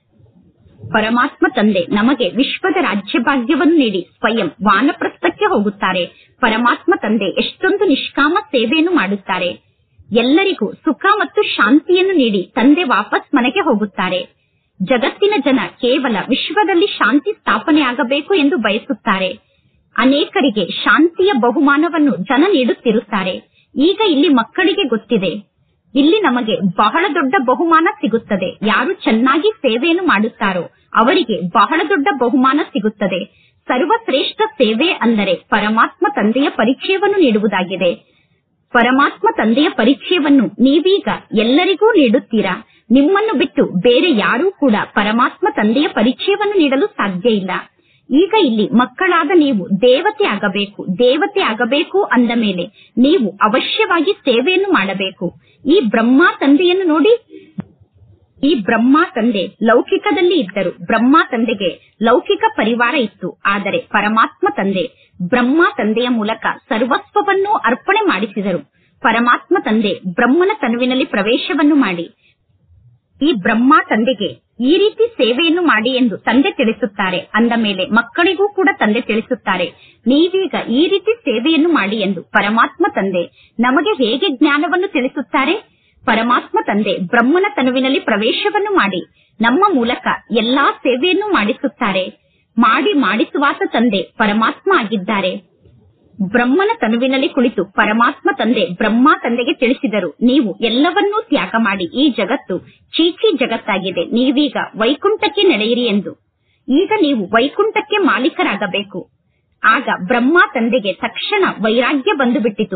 ಪರಮಾತ್ಮ ತಂದೆ ನಮಗೆ ವಿಶ್ವದ ರಾಜ್ಯ ಭಾಗ್ಯವನ್ನು ನೀಡಿ ಸ್ವಯಂ ವಾನಪ್ರಸ್ಥಕ್ಕೆ ಹೋಗುತ್ತಾರೆ ಪರಮಾತ್ಮ ತಂದೆ ಎಷ್ಟೊಂದು ನಿಷ್ಕಾಮ ಸೇವೆಯನ್ನು ಮಾಡುತ್ತಾರೆ ಎಲ್ಲರಿಗೂ ಸುಖ ಮತ್ತು ಶಾಂತಿಯನ್ನು ನೀಡಿ ತಂದೆ ವಾಪಸ್ ಮನೆಗೆ ಹೋಗುತ್ತಾರೆ ಜಗತ್ತಿನ ಜನ ಕೇವಲ ವಿಶ್ವದಲ್ಲಿ ಶಾಂತಿ ಸ್ಥಾಪನೆಯಾಗಬೇಕು ಎಂದು ಬಯಸುತ್ತಾರೆ ಅನೇಕರಿಗೆ ಶಾಂತಿಯ ಬಹುಮಾನವನ್ನು ಜನ ನೀಡುತ್ತಿರುತ್ತಾರೆ ಈಗ ಇಲ್ಲಿ ಮಕ್ಕಳಿಗೆ ಗೊತ್ತಿದೆ ಇಲ್ಲಿ ನಮಗೆ ಬಹಳ ದೊಡ್ಡ ಬಹುಮಾನ ಸಿಗುತ್ತದೆ ಯಾರು ಚೆನ್ನಾಗಿ ಸೇವೆಯನ್ನು ಮಾಡುತ್ತಾರೋ ಅವರಿಗೆ ಬಹಳ ದೊಡ್ಡ ಬಹುಮಾನ ಸಿಗುತ್ತದೆ ಸರ್ವಶ್ರೇಷ್ಠ ಸೇವೆ ಅಂದರೆ ಪರಮಾತ್ಮ ತಂದೆಯ ಪರಿಚಯವನ್ನು ನೀಡುವುದಾಗಿದೆ ಪರಮಾತ್ಮ ತಂದೆಯ ಪರಿಚಯವನ್ನು ನೀವೀಗ ಎಲ್ಲರಿಗೂ ನೀಡುತ್ತೀರಾ ನಿಮ್ಮನ್ನು ಬಿಟ್ಟು ಬೇರೆ ಯಾರೂ ಕೂಡ ಪರಮಾತ್ಮ ತಂದೆಯ ಪರಿಚಯವನ್ನು ನೀಡಲು ಸಾಧ್ಯ ಇಲ್ಲ ಈಗ ಇಲ್ಲಿ ಮಕ್ಕಳಾದ ನೀವು ದೇವತೆ ಆಗಬೇಕು ದೇವತೆ ಆಗಬೇಕು ಅಂದ ಮೇಲೆ ನೀವು ಅವಶ್ಯವಾಗಿ ಸೇವೆಯನ್ನು ಮಾಡಬೇಕು ಈ ಬ್ರಹ್ಮ ತಂದೆಯನ್ನು ನೋಡಿ ಈ ಬ್ರಹ್ಮ ತಂದೆ ಲೌಕಿಕದಲ್ಲಿ ಇದ್ದರು ಬ್ರಹ್ಮ ತಂದೆಗೆ ಲೌಕಿಕ ಪರಿವಾರ ಇತ್ತು ಆದರೆ ಪರಮಾತ್ಮ ತಂದೆ ಬ್ರಹ್ಮ ತಂದೆಯ ಮೂಲಕ ಸರ್ವಸ್ವವನ್ನು ಅರ್ಪಣೆ ಮಾಡಿಸಿದರು ಪರಮಾತ್ಮ ತಂದೆ ಬ್ರಹ್ಮನ ತನುವಿನಲ್ಲಿ ಪ್ರವೇಶವನ್ನು ಮಾಡಿ ಈ ಬ್ರಹ್ಮ ತಂದೆಗೆ ಈ ರೀತಿ ಸೇವೆಯನ್ನು ಮಾಡಿ ಎಂದು ತಂದೆ ತಿಳಿಸುತ್ತಾರೆ ಅಂದ ಮೇಲೆ ಮಕ್ಕಳಿಗೂ ಕೂಡ ತಂದೆ ತಿಳಿಸುತ್ತಾರೆ ನೀವೀಗ ಈ ರೀತಿ ಸೇವೆಯನ್ನು ಮಾಡಿ ಎಂದು ಪರಮಾತ್ಮ ತಂದೆ ನಮಗೆ ಹೇಗೆ ಜ್ಞಾನವನ್ನು ತಿಳಿಸುತ್ತಾರೆ ಪರಮಾತ್ಮ ತಂದೆ ಬ್ರಹ್ಮನ ತನುವಿನಲ್ಲಿ ಪ್ರವೇಶವನ್ನು ಮಾಡಿ ನಮ್ಮ ಮೂಲಕ ಎಲ್ಲಾ ಸೇವೆಯನ್ನು ಮಾಡಿಸುತ್ತಾರೆ ಮಾಡಿ ಮಾಡಿಸುವಾತ ತಂದೆ ಪರಮಾತ್ಮ ಆಗಿದ್ದಾರೆ ಬ್ರಹ್ಮನ ತನುವಿನಲ್ಲಿ ಕುಳಿತು ಪರಮಾತ್ಮ ತಂದೆ ಬ್ರಹ್ಮ ತಂದೆಗೆ ತಿಳಿಸಿದರು ನೀವು ಎಲ್ಲವನ್ನೂ ತ್ಯಾಗ ಮಾಡಿ ಈ ಜಗತ್ತು ಚೀಚಿ ಜಗತ್ತಾಗಿದೆ ನೀವೀಗ ವೈಕುಂಠಕ್ಕೆ ನಡೆಯಿರಿ ಎಂದು ಈಗ ನೀವು ವೈಕುಂಠಕ್ಕೆ ಮಾಲೀಕರಾಗಬೇಕು ಆಗ ಬ್ರಹ್ಮ ತಂದೆಗೆ ತಕ್ಷಣ ವೈರಾಗ್ಯ ಬಂದು ಬಿಟ್ಟಿತು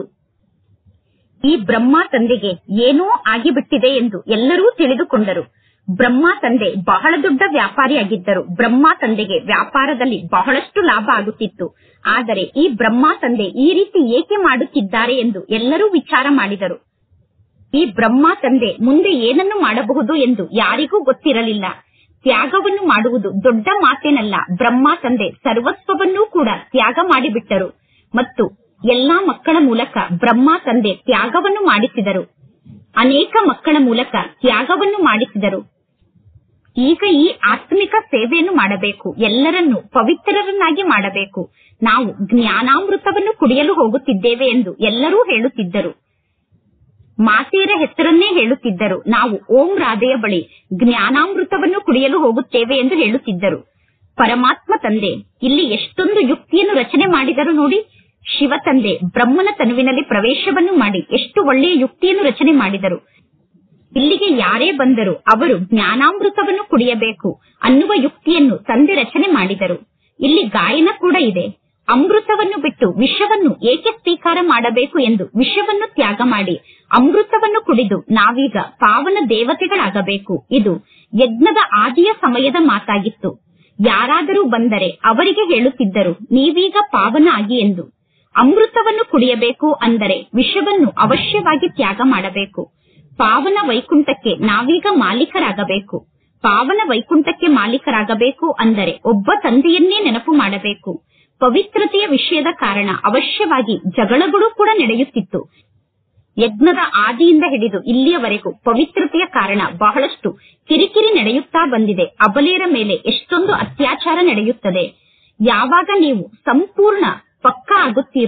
ಈ ಬ್ರಹ್ಮ ತಂದೆಗೆ ಏನೋ ಆಗಿಬಿಟ್ಟಿದೆ ಎಂದು ಎಲ್ಲರೂ ತಿಳಿದುಕೊಂಡರು ಬ್ರಹ್ಮ ತಂದೆ ಬಹಳ ದೊಡ್ಡ ವ್ಯಾಪಾರಿಯಾಗಿದ್ದರು ಬ್ರಹ್ಮ ತಂದೆಗೆ ವ್ಯಾಪಾರದಲ್ಲಿ ಬಹಳಷ್ಟು ಲಾಭ ಆಗುತ್ತಿತ್ತು ಆದರೆ ಈ ಬ್ರಹ್ಮ ತಂದೆ ಈ ರೀತಿ ಏಕೆ ಮಾಡುತ್ತಿದ್ದಾರೆ ಎಂದು ಎಲ್ಲರೂ ವಿಚಾರ ಮಾಡಿದರು ಈ ಬ್ರಹ್ಮ ತಂದೆ ಮುಂದೆ ಏನನ್ನು ಮಾಡಬಹುದು ಎಂದು ಯಾರಿಗೂ ಗೊತ್ತಿರಲಿಲ್ಲ ತ್ಯಾಗವನ್ನು ಮಾಡುವುದು ದೊಡ್ಡ ಮಾತೇನಲ್ಲ ಬ್ರಹ್ಮ ತಂದೆ ಸರ್ವಸ್ವವನ್ನೂ ಕೂಡ ತ್ಯಾಗ ಮಾಡಿಬಿಟ್ಟರು ಮತ್ತು ಎಲ್ಲಾ ಮಕ್ಕಳ ಮೂಲಕ ಬ್ರಹ್ಮ ತಂದೆ ತ್ಯಾಗವನ್ನು ಮಾಡಿಸಿದರು ಅನೇಕ ಮಕ್ಕಳ ಮೂಲಕ ತ್ಯಾಗವನ್ನು ಮಾಡಿಸಿದರು ಈಗ ಈ ಆತ್ಮಿಕ ಸೇವೆಯನ್ನು ಮಾಡಬೇಕು ಎಲ್ಲರನ್ನೂ ಪವಿತ್ರರನ್ನಾಗಿ ಮಾಡಬೇಕು ನಾವು ಜ್ಞಾನಾಮೃತವನ್ನು ಕುಡಿಯಲು ಹೋಗುತ್ತಿದ್ದೇವೆ ಎಂದು ಎಲ್ಲರೂ ಹೇಳುತ್ತಿದ್ದರು ಮಾತೆಯರ ಹೆಸರನ್ನೇ ಹೇಳುತ್ತಿದ್ದರು ನಾವು ಓಂ ರಾಧೆಯ ಬಳಿ ಜ್ಞಾನಾಮೃತವನ್ನು ಕುಡಿಯಲು ಹೋಗುತ್ತೇವೆ ಎಂದು ಹೇಳುತ್ತಿದ್ದರು ಪರಮಾತ್ಮ ತಂದೆ ಇಲ್ಲಿ ಎಷ್ಟೊಂದು ಯುಕ್ತಿಯನ್ನು ರಚನೆ ಮಾಡಿದರು ನೋಡಿ ಶಿವ ತಂದೆ ಬ್ರಹ್ಮನ ತನುವಿನಲ್ಲಿ ಪ್ರವೇಶವನ್ನು ಮಾಡಿ ಎಷ್ಟು ಒಳ್ಳೆಯ ಯುಕ್ತಿಯನ್ನು ರಚನೆ ಮಾಡಿದರು ಇಲ್ಲಿಗೆ ಯಾರೇ ಬಂದರೂ ಅವರು ಜ್ಞಾನಾಮೃತವನ್ನು ಕುಡಿಯಬೇಕು ಅನ್ನುವ ಯುಕ್ತಿಯನ್ನು ತಂದೆ ರಚನೆ ಮಾಡಿದರು ಇಲ್ಲಿ ಗಾಯನ ಕೂಡ ಇದೆ ಅಮೃತವನ್ನು ಬಿಟ್ಟು ವಿಷವನ್ನು ಏಕೆ ಸ್ವೀಕಾರ ಮಾಡಬೇಕು ಎಂದು ವಿಷವನ್ನು ತ್ಯಾಗ ಮಾಡಿ ಅಮೃತವನ್ನು ಕುಡಿದು ನಾವೀಗ ಪಾವನ ದೇವತೆಗಳಾಗಬೇಕು ಇದು ಯಜ್ಞದ ಆದಿಯ ಸಮಯದ ಮಾತಾಗಿತ್ತು ಯಾರಾದರೂ ಬಂದರೆ ಅವರಿಗೆ ಹೇಳುತ್ತಿದ್ದರು ನೀವೀಗ ಪಾವನ ಆಗಿ ಎಂದು ಅಮೃತವನ್ನು ಕುಡಿಯಬೇಕು ಅಂದರೆ ವಿಷವನ್ನು ಅವಶ್ಯವಾಗಿ ತ್ಯಾಗ ಮಾಡಬೇಕು ಪಾವನ ವೈಕುಂಠಕ್ಕೆ ನಾವೀಗ ಮಾಲೀಕರಾಗಬೇಕು ಪಾವನ ವೈಕುಂಠಕ್ಕೆ ಮಾಲೀಕರಾಗಬೇಕು ಅಂದರೆ ಒಬ್ಬ ತಂದೆಯನ್ನೇ ನೆನಪು ಮಾಡಬೇಕು ಪವಿತ್ರತೆಯ ವಿಷಯದ ಕಾರಣ ಅವಶ್ಯವಾಗಿ ಜಗಳಗಳು ಕೂಡ ನಡೆಯುತ್ತಿತ್ತು ಯಜ್ಞದ ಆದಿಯಿಂದ ಹಿಡಿದು ಇಲ್ಲಿಯವರೆಗೂ ಪವಿತ್ರತೆಯ ಕಾರಣ ಬಹಳಷ್ಟು ಕಿರಿಕಿರಿ ನಡೆಯುತ್ತಾ ಬಂದಿದೆ ಅಬಲೆಯರ ಮೇಲೆ ಎಷ್ಟೊಂದು ಅತ್ಯಾಚಾರ ನಡೆಯುತ್ತದೆ ಯಾವಾಗ ನೀವು ಸಂಪೂರ್ಣ ಪಕ್ಕ ಆಗುತ್ತೀರೋ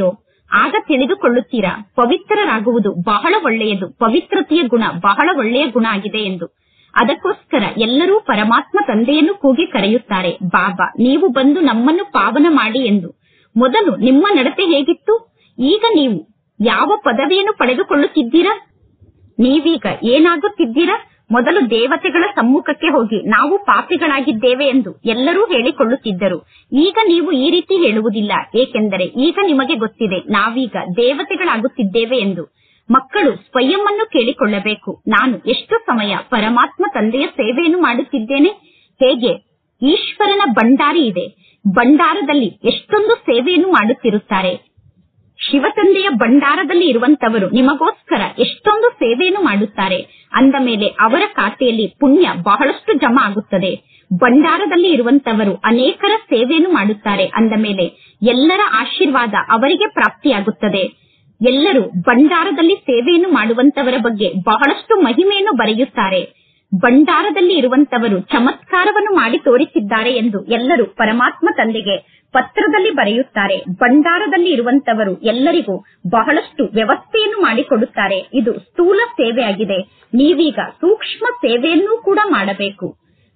ಆಗ ತಿಳಿದುಕೊಳ್ಳುತ್ತೀರಾ ಪವಿತ್ರರಾಗುವುದು ಬಹಳ ಒಳ್ಳೆಯದು ಪವಿತ್ರತೆಯ ಗುಣ ಬಹಳ ಒಳ್ಳೆಯ ಗುಣ ಆಗಿದೆ ಎಂದು ಅದಕ್ಕೋಸ್ಕರ ಎಲ್ಲರೂ ಪರಮಾತ್ಮ ತಂದೆಯನ್ನು ಕೂಗಿ ಕರೆಯುತ್ತಾರೆ ಬಾಬಾ ನೀವು ಬಂದು ನಮ್ಮನ್ನು ಪಾವನ ಮಾಡಿ ಎಂದು ಮೊದಲು ನಿಮ್ಮ ನಡತೆ ಹೇಗಿತ್ತು ಈಗ ನೀವು ಯಾವ ಪದವಿಯನ್ನು ಪಡೆದುಕೊಳ್ಳುತ್ತಿದ್ದೀರಾ ನೀವೀಗ ಏನಾಗುತ್ತಿದ್ದೀರಾ ಮೊದಲು ದೇವತೆಗಳ ಸಮ್ಮುಖಕ್ಕೆ ಹೋಗಿ ನಾವು ಪಾಪಿಗಳಾಗಿದ್ದೇವೆ ಎಂದು ಎಲ್ಲರೂ ಹೇಳಿಕೊಳ್ಳುತ್ತಿದ್ದರು ಈಗ ನೀವು ಈ ರೀತಿ ಹೇಳುವುದಿಲ್ಲ ಏಕೆಂದರೆ ಈಗ ನಿಮಗೆ ಗೊತ್ತಿದೆ ನಾವೀಗ ದೇವತೆಗಳಾಗುತ್ತಿದ್ದೇವೆ ಎಂದು ಮಕ್ಕಳು ಸ್ವಯಂ ಅನ್ನು ಕೇಳಿಕೊಳ್ಳಬೇಕು ನಾನು ಎಷ್ಟು ಸಮಯ ಪರಮಾತ್ಮ ತಂದೆಯ ಸೇವೆಯನ್ನು ಮಾಡುತ್ತಿದ್ದೇನೆ ಹೇಗೆ ಈಶ್ವರನ ಭಂಡಾರಿ ಇದೆ ಭಂಡಾರದಲ್ಲಿ ಎಷ್ಟೊಂದು ಸೇವೆಯನ್ನು ಮಾಡುತ್ತಿರುತ್ತಾರೆ ಶಿವತಂದೆಯ ಭಂಡಾರದಲ್ಲಿ ಇರುವಂತವರು ನಿಮಗೋಸ್ಕರ ಎಷ್ಟೊಂದು ಸೇವೆಯನ್ನು ಮಾಡುತ್ತಾರೆ ಅಂದ ಮೇಲೆ ಅವರ ಖಾತೆಯಲ್ಲಿ ಪುಣ್ಯ ಬಹಳಷ್ಟು ಜಮಾ ಆಗುತ್ತದೆ ಭಂಡಾರದಲ್ಲಿ ಇರುವಂತವರು ಅನೇಕರ ಸೇವೆಯನ್ನು ಮಾಡುತ್ತಾರೆ ಅಂದ ಮೇಲೆ ಎಲ್ಲರ ಆಶೀರ್ವಾದ ಅವರಿಗೆ ಪ್ರಾಪ್ತಿಯಾಗುತ್ತದೆ ಎಲ್ಲರೂ ಭಂಡಾರದಲ್ಲಿ ಸೇವೆಯನ್ನು ಮಾಡುವಂತವರ ಬಗ್ಗೆ ಬಹಳಷ್ಟು ಮಹಿಮೆಯನ್ನು ಬರೆಯುತ್ತಾರೆ ಭಂಡಾರದಲ್ಲಿ ಇರುವಂತವರು ಚಮತ್ಕಾರವನ್ನು ಮಾಡಿ ತೋರಿಸಿದ್ದಾರೆ ಎಂದು ಎಲ್ಲರೂ ಪರಮಾತ್ಮ ತಂದೆಗೆ ಪತ್ರದಲ್ಲಿ ಬರೆಯುತ್ತಾರೆ ಭಂಡಾರದಲ್ಲಿ ಇರುವಂತವರು ಎಲ್ಲರಿಗೂ ಬಹಳಷ್ಟು ವ್ಯವಸ್ಥೆಯನ್ನು ಮಾಡಿಕೊಡುತ್ತಾರೆ ಇದು ಸ್ಥೂಲ ಸೇವೆಯಾಗಿದೆ ನೀವೀಗ ಸೂಕ್ಷ್ಮ ಸೇವೆಯನ್ನೂ ಕೂಡ ಮಾಡಬೇಕು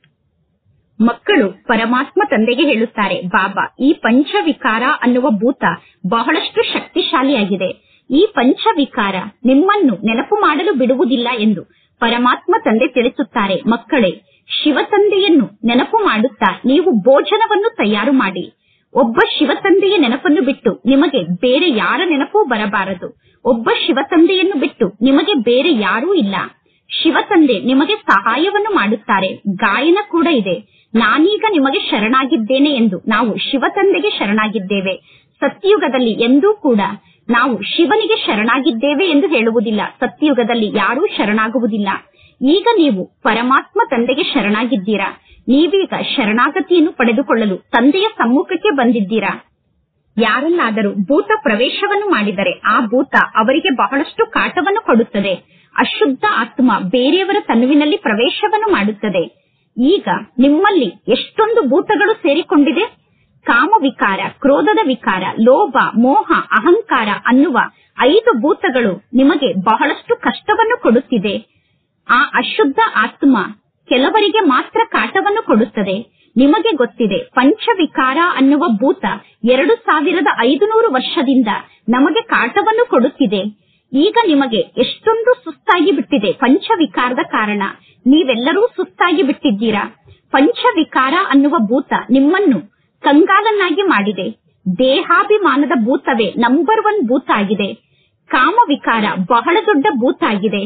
ಮಕ್ಕಳು ಪರಮಾತ್ಮ ತಂದೆಗೆ ಹೇಳುತ್ತಾರೆ ಬಾಬಾ ಈ ಪಂಚವಿಕಾರ ಅನ್ನುವ ಭೂತ ಬಹಳಷ್ಟು ಶಕ್ತಿಶಾಲಿಯಾಗಿದೆ ಈ ಪಂಚವಿಕಾರ ನಿಮ್ಮನ್ನು ನೆನಪು ಮಾಡಲು ಬಿಡುವುದಿಲ್ಲ ಎಂದು ಪರಮಾತ್ಮ ತಂದೆ ತಿಳಿಸುತ್ತಾರೆ ಮಕ್ಕಳೇ ಶಿವತಂದೆಯನ್ನು ನೆನಪು ಮಾಡುತ್ತಾ ನೀವು ಭೋಜನವನ್ನು ತಯಾರು ಮಾಡಿ ಒಬ್ಬ ಶಿವತಂದೆಯ ನೆನಪನ್ನು ಬಿಟ್ಟು ನಿಮಗೆ ಬೇರೆ ಯಾರ ನೆನಪೂ ಬರಬಾರದು ಒಬ್ಬ ಶಿವತಂದೆಯನ್ನು ಬಿಟ್ಟು ನಿಮಗೆ ಬೇರೆ ಯಾರೂ ಇಲ್ಲ ಶಿವತಂದೆ ನಿಮಗೆ ಸಹಾಯವನ್ನು ಮಾಡುತ್ತಾರೆ ಗಾಯನ ಕೂಡ ಇದೆ ನಾನೀಗ ನಿಮಗೆ ಶರಣಾಗಿದ್ದೇನೆ ಎಂದು ನಾವು ಶಿವತಂದೆಗೆ ಶರಣಾಗಿದ್ದೇವೆ ಸತ್ಯಯುಗದಲ್ಲಿ ಎಂದೂ ಕೂಡ ನಾವು ಶಿವನಿಗೆ ಶರಣಾಗಿದ್ದೇವೆ ಎಂದು ಹೇಳುವುದಿಲ್ಲ ಸತ್ಯಯುಗದಲ್ಲಿ ಯಾರೂ ಶರಣಾಗುವುದಿಲ್ಲ ಈಗ ನೀವು ಪರಮಾತ್ಮ ತಂದೆಗೆ ಶರಣಾಗಿದ್ದೀರಾ ನೀವೀಗ ಶರಣಾಗತಿಯನ್ನು ಪಡೆದುಕೊಳ್ಳಲು ತಂದೆಯ ಸಮ್ಮುಖಕ್ಕೆ ಬಂದಿದ್ದೀರಾ ಯಾರಲ್ಲಾದರೂ ಭೂತ ಪ್ರವೇಶವನ್ನು ಮಾಡಿದರೆ ಆ ಭೂತ ಅವರಿಗೆ ಬಹಳಷ್ಟು ಕಾಟವನ್ನು ಕೊಡುತ್ತದೆ ಅಶುದ್ಧ ಆತ್ಮ ಬೇರೆಯವರ ತನುವಿನಲ್ಲಿ ಪ್ರವೇಶವನ್ನು ಮಾಡುತ್ತದೆ ಈಗ ನಿಮ್ಮಲ್ಲಿ ಎಷ್ಟೊಂದು ಭೂತಗಳು ಸೇರಿಕೊಂಡಿದೆ ಕಾಮ ವಿಕಾರ ಕ್ರೋಧದ ವಿಕಾರ ಲೋಭ ಮೋಹ ಅಹಂಕಾರ ಅನ್ನುವ ಐದು ಭೂತಗಳು ನಿಮಗೆ ಬಹಳಷ್ಟು ಕಷ್ಟವನ್ನು ಕೊಡುತ್ತಿದೆ ಆ ಅಶುದ್ಧ ಆತ್ಮ ಕೆಲವರಿಗೆ ಮಾತ್ರ ಕಾಟವನ್ನು ಕೊಡುತ್ತದೆ ನಿಮಗೆ ಗೊತ್ತಿದೆ ಪಂಚವಿಕಾರ ಅನ್ನುವ ಭೂತ ಎರಡು ಸಾವಿರದ ಐದುನೂರು ವರ್ಷದಿಂದ ನಮಗೆ ಕಾಟವನ್ನು ಕೊಡುತ್ತಿದೆ ಈಗ ನಿಮಗೆ ಎಷ್ಟೊಂದು ಸುಸ್ತಾಗಿ ಬಿಟ್ಟಿದೆ ಪಂಚವಿಕಾರದ ಕಾರಣ ನೀವೆಲ್ಲರೂ ಸುಸ್ತಾಗಿ ಬಿಟ್ಟಿದ್ದೀರಾ ಪಂಚವಿಕಾರ ಅನ್ನುವ ಭೂತ ನಿಮ್ಮನ್ನು ಕಂಗಾಲನ್ನಾಗಿ ಮಾಡಿದೆ ದೇಹಾಭಿಮಾನದ ಭೂತವೇ ನಂಬರ್ ಒನ್ ಭೂತ ಆಗಿದೆ ಕಾಮವಿಕಾರ ಬಹಳ ದೊಡ್ಡ ಭೂತ ಆಗಿದೆ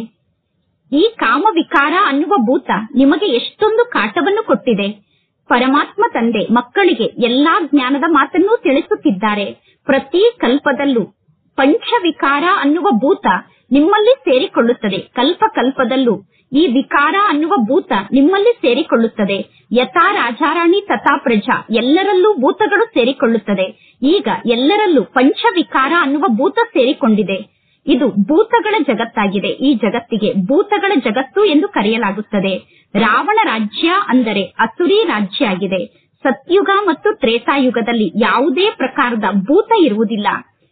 ಈ ಕಾಮವಿಕಾರ ಅನ್ನುವ ಭೂತ ನಿಮಗೆ ಎಷ್ಟೊಂದು ಕಾಟವನ್ನು ಕೊಟ್ಟಿದೆ ಪರಮಾತ್ಮ ತಂದೆ ಮಕ್ಕಳಿಗೆ ಎಲ್ಲಾ ಜ್ಞಾನದ ಮಾತನ್ನೂ ತಿಳಿಸುತ್ತಿದ್ದಾರೆ ಪ್ರತಿ ಕಲ್ಪದಲ್ಲೂ ಪಂಚವಿಕಾರ ಅನ್ನುವ ಭೂತ ನಿಮ್ಮಲ್ಲಿ ಸೇರಿಕೊಳ್ಳುತ್ತದೆ ಕಲ್ಪ ಕಲ್ಪದಲ್ಲೂ ಈ ವಿಕಾರ ಅನ್ನುವ ಭೂತ ನಿಮ್ಮಲ್ಲಿ ಸೇರಿಕೊಳ್ಳುತ್ತದೆ ಯಥಾ ರಾಜಾರಾಣಿ ತಥಾ ಪ್ರಜಾ ಎಲ್ಲರಲ್ಲೂ ಭೂತಗಳು ಸೇರಿಕೊಳ್ಳುತ್ತದೆ ಈಗ ಎಲ್ಲರಲ್ಲೂ ಪಂಚವಿಕಾರ ಅನ್ನುವ ಭೂತ ಸೇರಿಕೊಂಡಿದೆ ಇದು ಭೂತಗಳ ಜಗತ್ತಾಗಿದೆ ಈ ಜಗತ್ತಿಗೆ ಭೂತಗಳ ಜಗತ್ತು ಎಂದು ಕರೆಯಲಾಗುತ್ತದೆ ರಾವಣ ರಾಜ್ಯ ಅಂದರೆ ಅಸುರಿ ರಾಜ್ಯ ಆಗಿದೆ ಸತ್ಯುಗ ಮತ್ತು ತ್ರೇತಾಯುಗದಲ್ಲಿ ಯಾವುದೇ ಪ್ರಕಾರದ ಭೂತ ಇರುವುದಿಲ್ಲ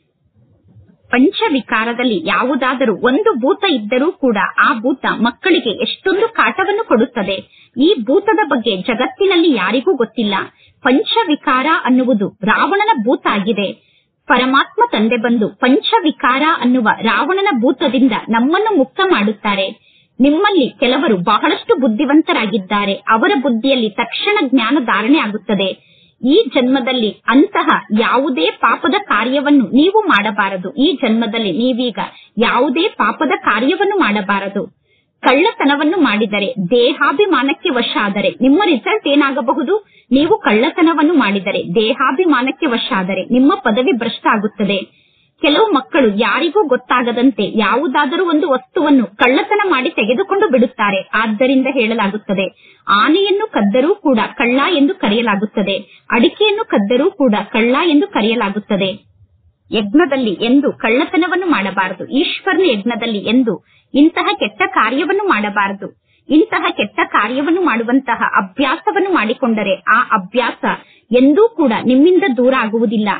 ಪಂಚವಿಕಾರದಲ್ಲಿ ಯಾವುದಾದರೂ ಒಂದು ಭೂತ ಇದ್ದರೂ ಕೂಡ ಆ ಭೂತ ಮಕ್ಕಳಿಗೆ ಎಷ್ಟೊಂದು ಕಾಟವನ್ನು ಕೊಡುತ್ತದೆ ಈ ಭೂತದ ಬಗ್ಗೆ ಜಗತ್ತಿನಲ್ಲಿ ಯಾರಿಗೂ ಗೊತ್ತಿಲ್ಲ ಪಂಚವಿಕಾರ ಅನ್ನುವುದು ರಾವಣನ ಭೂತ ಆಗಿದೆ ಪರಮಾತ್ಮ ತಂದೆ ಬಂದು ಪಂಚವಿಕಾರ ಅನ್ನುವ ರಾವಣನ ಭೂತದಿಂದ ನಮ್ಮನ್ನು ಮುಕ್ತ ಮಾಡುತ್ತಾರೆ ನಿಮ್ಮಲ್ಲಿ ಕೆಲವರು ಬಹಳಷ್ಟು ಬುದ್ಧಿವಂತರಾಗಿದ್ದಾರೆ ಅವರ ಬುದ್ಧಿಯಲ್ಲಿ ತಕ್ಷಣ ಜ್ಞಾನ ಧಾರಣೆ ಆಗುತ್ತದೆ ಈ ಜನ್ಮದಲ್ಲಿ ಅಂತಹ ಯಾವುದೇ ಪಾಪದ ಕಾರ್ಯವನ್ನು ನೀವು ಮಾಡಬಾರದು ಈ ಜನ್ಮದಲ್ಲಿ ನೀವೀಗ ಯಾವುದೇ ಪಾಪದ ಕಾರ್ಯವನ್ನು ಮಾಡಬಾರದು ಕಳ್ಳತನವನ್ನು ಮಾಡಿದರೆ ದೇಹಾಭಿಮಾನಕ್ಕೆ ವಶ ಆದರೆ ನಿಮ್ಮ ರಿಸಲ್ಟ್ ಏನಾಗಬಹುದು ನೀವು ಕಳ್ಳತನವನ್ನು ಮಾಡಿದರೆ ದೇಹಾಭಿಮಾನಕ್ಕೆ ವಶ ಆದರೆ ನಿಮ್ಮ ಪದವಿ ಭ್ರಷ್ಟ ಆಗುತ್ತದೆ ಕೆಲವು ಮಕ್ಕಳು ಯಾರಿಗೂ ಗೊತ್ತಾಗದಂತೆ ಯಾವುದಾದರೂ ಒಂದು ವಸ್ತುವನ್ನು ಕಳ್ಳತನ ಮಾಡಿ ತೆಗೆದುಕೊಂಡು ಬಿಡುತ್ತಾರೆ ಆದ್ದರಿಂದ ಹೇಳಲಾಗುತ್ತದೆ ಆನೆಯನ್ನು ಕದ್ದರೂ ಕೂಡ ಕಳ್ಳ ಎಂದು ಕರೆಯಲಾಗುತ್ತದೆ ಅಡಿಕೆಯನ್ನು ಕದ್ದರೂ ಕೂಡ ಕಳ್ಳ ಎಂದು ಕರೆಯಲಾಗುತ್ತದೆ ಯಜ್ಞದಲ್ಲಿ ಎಂದು ಕಳ್ಳತನವನ್ನು ಮಾಡಬಾರದು ಈಶ್ವರನ ಯಜ್ಞದಲ್ಲಿ ಎಂದು ಇಂತಹ ಕೆಟ್ಟ ಕಾರ್ಯವನ್ನು ಮಾಡಬಾರದು ಇಂತಹ ಕೆಟ್ಟ ಕಾರ್ಯವನ್ನು ಮಾಡುವಂತಹ ಅಭ್ಯಾಸವನ್ನು ಮಾಡಿಕೊಂಡರೆ ಆ ಅಭ್ಯಾಸ ಎಂದೂ ಕೂಡ ನಿಮ್ಮಿಂದ ದೂರ ಆಗುವುದಿಲ್ಲ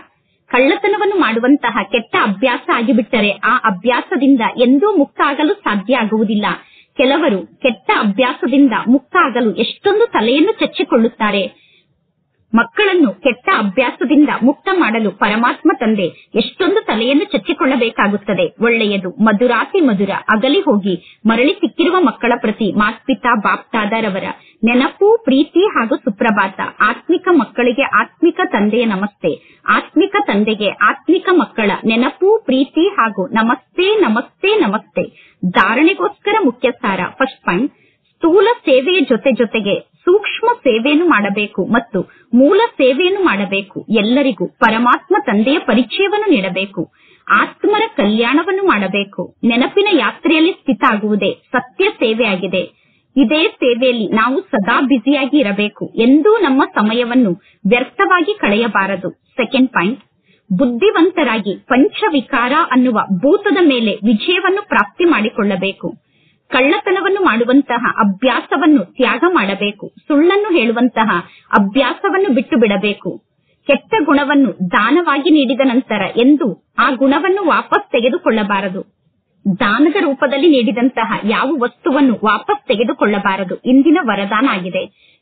ಕಳ್ಳತನವನ್ನು ಮಾಡುವಂತಹ ಕೆಟ್ಟ ಅಭ್ಯಾಸ ಆಗಿಬಿಟ್ಟರೆ ಆ ಅಭ್ಯಾಸದಿಂದ ಎಂದೂ ಮುಕ್ತ ಆಗಲು ಸಾಧ್ಯ ಆಗುವುದಿಲ್ಲ ಕೆಲವರು ಕೆಟ್ಟ ಅಭ್ಯಾಸದಿಂದ ಮುಕ್ತ ಆಗಲು ಎಷ್ಟೊಂದು ತಲೆಯನ್ನು ಚಚ್ಚಿಕೊಳ್ಳುತ್ತಾರೆ ಮಕ್ಕಳನ್ನು ಕೆಟ್ಟ ಅಭ್ಯಾಸದಿಂದ ಮುಕ್ತ ಮಾಡಲು ಪರಮಾತ್ಮ ತಂದೆ ಎಷ್ಟೊಂದು ತಲೆಯನ್ನು ಚಚ್ಚಿಕೊಳ್ಳಬೇಕಾಗುತ್ತದೆ ಒಳ್ಳೆಯದು ಮಧುರಾತಿ ಮಧುರ ಅಗಲಿ ಹೋಗಿ ಮರಳಿ ಸಿಕ್ಕಿರುವ ಮಕ್ಕಳ ಪ್ರತಿ ಮಾತ್ಪಿತಾ ಬಾಪ್ತಾದರವರ ನೆನಪು ಪ್ರೀತಿ ಹಾಗೂ ಸುಪ್ರಭಾತ ಆತ್ಮಿಕ ಮಕ್ಕಳಿಗೆ ಆತ್ಮಿಕ ತಂದೆಯ ನಮಸ್ತೆ ಆತ್ಮಿಕ ತಂದೆಗೆ ಆತ್ಮಿಕ ಮಕ್ಕಳ ನೆನಪು ಪ್ರೀತಿ ಹಾಗೂ ನಮಸ್ತೆ ನಮಸ್ತೆ ನಮಸ್ತೆ ಧಾರಣೆಗೋಸ್ಕರ ಮುಖ್ಯ ಸಾರ ಫಸ್ಟ್ ಪಾಯಿಂಟ್ ಸ್ಥೂಲ ಸೇವೆಯ ಜೊತೆ ಜೊತೆಗೆ ಸೂಕ್ಷ್ಮ ಸೇವೆಯನ್ನು ಮಾಡಬೇಕು ಮತ್ತು ಮೂಲ ಸೇವೆಯನ್ನು ಮಾಡಬೇಕು ಎಲ್ಲರಿಗೂ ಪರಮಾತ್ಮ ತಂದೆಯ ಪರಿಚಯವನ್ನು ನೀಡಬೇಕು ಆತ್ಮರ ಕಲ್ಯಾಣವನ್ನು ಮಾಡಬೇಕು ನೆನಪಿನ ಯಾತ್ರೆಯಲ್ಲಿ ಸ್ಥಿತ ಆಗುವುದೇ ಸತ್ಯ ಸೇವೆಯಾಗಿದೆ ಇದೇ ಸೇವೆಯಲ್ಲಿ ನಾವು ಸದಾ ಬ್ಯುಸಿಯಾಗಿ ಇರಬೇಕು ಎಂದೂ ನಮ್ಮ ಸಮಯವನ್ನು ವ್ಯರ್ಥವಾಗಿ ಕಳೆಯಬಾರದು ಸೆಕೆಂಡ್ ಪಾಯಿಂಟ್ ಬುದ್ಧಿವಂತರಾಗಿ ಪಂಚವಿಕಾರ ಅನ್ನುವ ಭೂತದ ಮೇಲೆ ವಿಜಯವನ್ನು ಪ್ರಾಪ್ತಿ ಮಾಡಿಕೊಳ್ಳಬೇಕು ಕಳ್ಳತನವನ್ನು ಮಾಡುವಂತಹ ಅಭ್ಯಾಸವನ್ನು ತ್ಯಾಗ ಮಾಡಬೇಕು ಸುಳ್ಳನ್ನು ಹೇಳುವಂತಹ ಅಭ್ಯಾಸವನ್ನು ಬಿಟ್ಟು ಬಿಡಬೇಕು ಕೆಟ್ಟ ಗುಣವನ್ನು ದಾನವಾಗಿ ನೀಡಿದ ನಂತರ ಎಂದು ಆ ಗುಣವನ್ನು ವಾಪಸ್ ತೆಗೆದುಕೊಳ್ಳಬಾರದು ದಾನದ ರೂಪದಲ್ಲಿ ನೀಡಿದಂತಹ ಯಾವ ವಸ್ತುವನ್ನು ವಾಪಸ್ ತೆಗೆದುಕೊಳ್ಳಬಾರದು ಇಂದಿನ ವರದಾನ ಆಗಿದೆ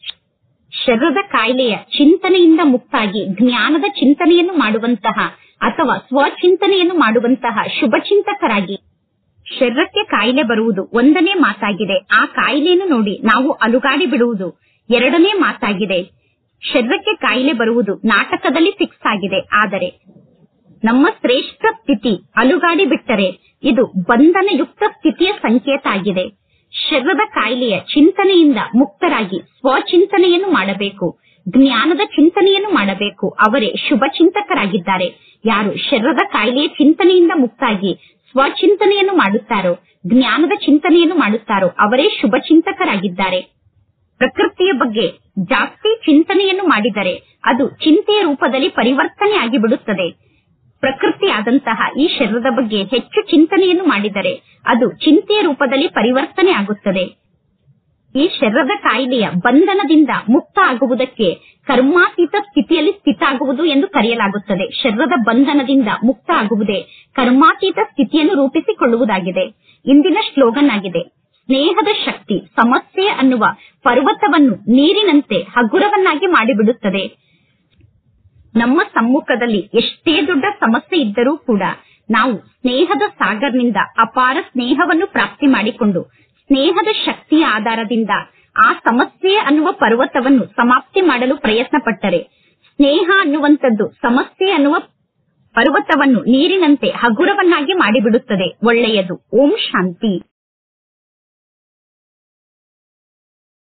ಶರೀರದ ಕಾಯಿಲೆಯ ಚಿಂತನೆಯಿಂದ ಮುಕ್ತಾಗಿ ಜ್ಞಾನದ ಚಿಂತನೆಯನ್ನು ಮಾಡುವಂತಹ ಅಥವಾ ಸ್ವಚಿಂತನೆಯನ್ನು ಮಾಡುವಂತಹ ಶುಭ ಚಿಂತಕರಾಗಿ ಶರೀರಕ್ಕೆ ಕಾಯಿಲೆ ಬರುವುದು ಒಂದನೇ ಮಾತಾಗಿದೆ ಆ ಕಾಯಿಲೆಯನ್ನು ನೋಡಿ ನಾವು ಅಲುಗಾಡಿ ಬಿಡುವುದು ಎರಡನೇ ಮಾತಾಗಿದೆ ಶರೀರಕ್ಕೆ ಕಾಯಿಲೆ ಬರುವುದು ನಾಟಕದಲ್ಲಿ ಫಿಕ್ಸ್ ಆಗಿದೆ ಆದರೆ ನಮ್ಮ ಶ್ರೇಷ್ಠ ಸ್ಥಿತಿ ಅಲುಗಾಡಿ ಬಿಟ್ಟರೆ ಇದು ಬಂಧನಯುಕ್ತ ಸ್ಥಿತಿಯ ಸಂಕೇತ ಆಗಿದೆ ಶರೀರದ ಕಾಯಿಲೆಯ ಚಿಂತನೆಯಿಂದ ಮುಕ್ತರಾಗಿ ಸ್ವಚಿಂತನೆಯನ್ನು ಮಾಡಬೇಕು ಜ್ಞಾನದ ಚಿಂತನೆಯನ್ನು ಮಾಡಬೇಕು ಅವರೇ ಶುಭ ಚಿಂತಕರಾಗಿದ್ದಾರೆ ಯಾರು ಶರೀರದ ಕಾಯಿಲೆಯ ಚಿಂತನೆಯಿಂದ ಮುಕ್ತಾಗಿ ಸ್ವಚಿಂತನೆಯನ್ನು ಮಾಡುತ್ತಾರೋ ಜ್ಞಾನದ ಚಿಂತನೆಯನ್ನು ಮಾಡುತ್ತಾರೋ ಅವರೇ ಶುಭ ಚಿಂತಕರಾಗಿದ್ದಾರೆ ಪ್ರಕೃತಿಯ ಬಗ್ಗೆ ಜಾಸ್ತಿ ಚಿಂತನೆಯನ್ನು ಮಾಡಿದರೆ ಅದು ಚಿಂತೆಯ ರೂಪದಲ್ಲಿ ಪರಿವರ್ತನೆ ಆಗಿಬಿಡುತ್ತದೆ ಪ್ರಕೃತಿಯಾದಂತಹ ಈ ಶರೀರದ ಬಗ್ಗೆ ಹೆಚ್ಚು ಚಿಂತನೆಯನ್ನು ಮಾಡಿದರೆ ಅದು ಚಿಂತೆಯ ರೂಪದಲ್ಲಿ ಪರಿವರ್ತನೆ ಆಗುತ್ತದೆ ಈ ಶರೀರದ ಕಾಯಿಲೆಯ ಬಂಧನದಿಂದ ಮುಕ್ತ ಆಗುವುದಕ್ಕೆ ಕರ್ಮಾತೀತ ಸ್ಥಿತಿಯಲ್ಲಿ ಸ್ಥಿತ ಆಗುವುದು ಎಂದು ಕರೆಯಲಾಗುತ್ತದೆ ಶರೀರದ ಬಂಧನದಿಂದ ಮುಕ್ತ ಆಗುವುದೇ ಕರ್ಮಾತೀತ ಸ್ಥಿತಿಯನ್ನು ರೂಪಿಸಿಕೊಳ್ಳುವುದಾಗಿದೆ ಇಂದಿನ ಶ್ಲೋಗನ್ ಆಗಿದೆ ಸ್ನೇಹದ ಶಕ್ತಿ ಸಮಸ್ಯೆ ಅನ್ನುವ ಪರ್ವತವನ್ನು ನೀರಿನಂತೆ ಹಗುರವನ್ನಾಗಿ ಮಾಡಿಬಿಡುತ್ತದೆ ನಮ್ಮ ಸಮ್ಮುಖದಲ್ಲಿ ಎಷ್ಟೇ ದೊಡ್ಡ ಸಮಸ್ಯೆ ಇದ್ದರೂ ಕೂಡ ನಾವು ಸ್ನೇಹದ ಸಾಗರ್ನಿಂದ ಅಪಾರ ಸ್ನೇಹವನ್ನು ಪ್ರಾಪ್ತಿ ಮಾಡಿಕೊಂಡು ಸ್ನೇಹದ ಶಕ್ತಿಯ ಆಧಾರದಿಂದ ಆ ಸಮಸ್ಯೆ ಅನ್ನುವ ಪರ್ವತವನ್ನು ಸಮಾಪ್ತಿ ಮಾಡಲು ಪ್ರಯತ್ನ ಪಟ್ಟರೆ ಸ್ನೇಹ ಅನ್ನುವಂಥದ್ದು ಸಮಸ್ಯೆ ಅನ್ನುವ ಪರ್ವತವನ್ನು ನೀರಿನಂತೆ ಹಗುರವನ್ನಾಗಿ ಮಾಡಿಬಿಡುತ್ತದೆ ಒಳ್ಳೆಯದು ಓಂ ಶಾಂತಿ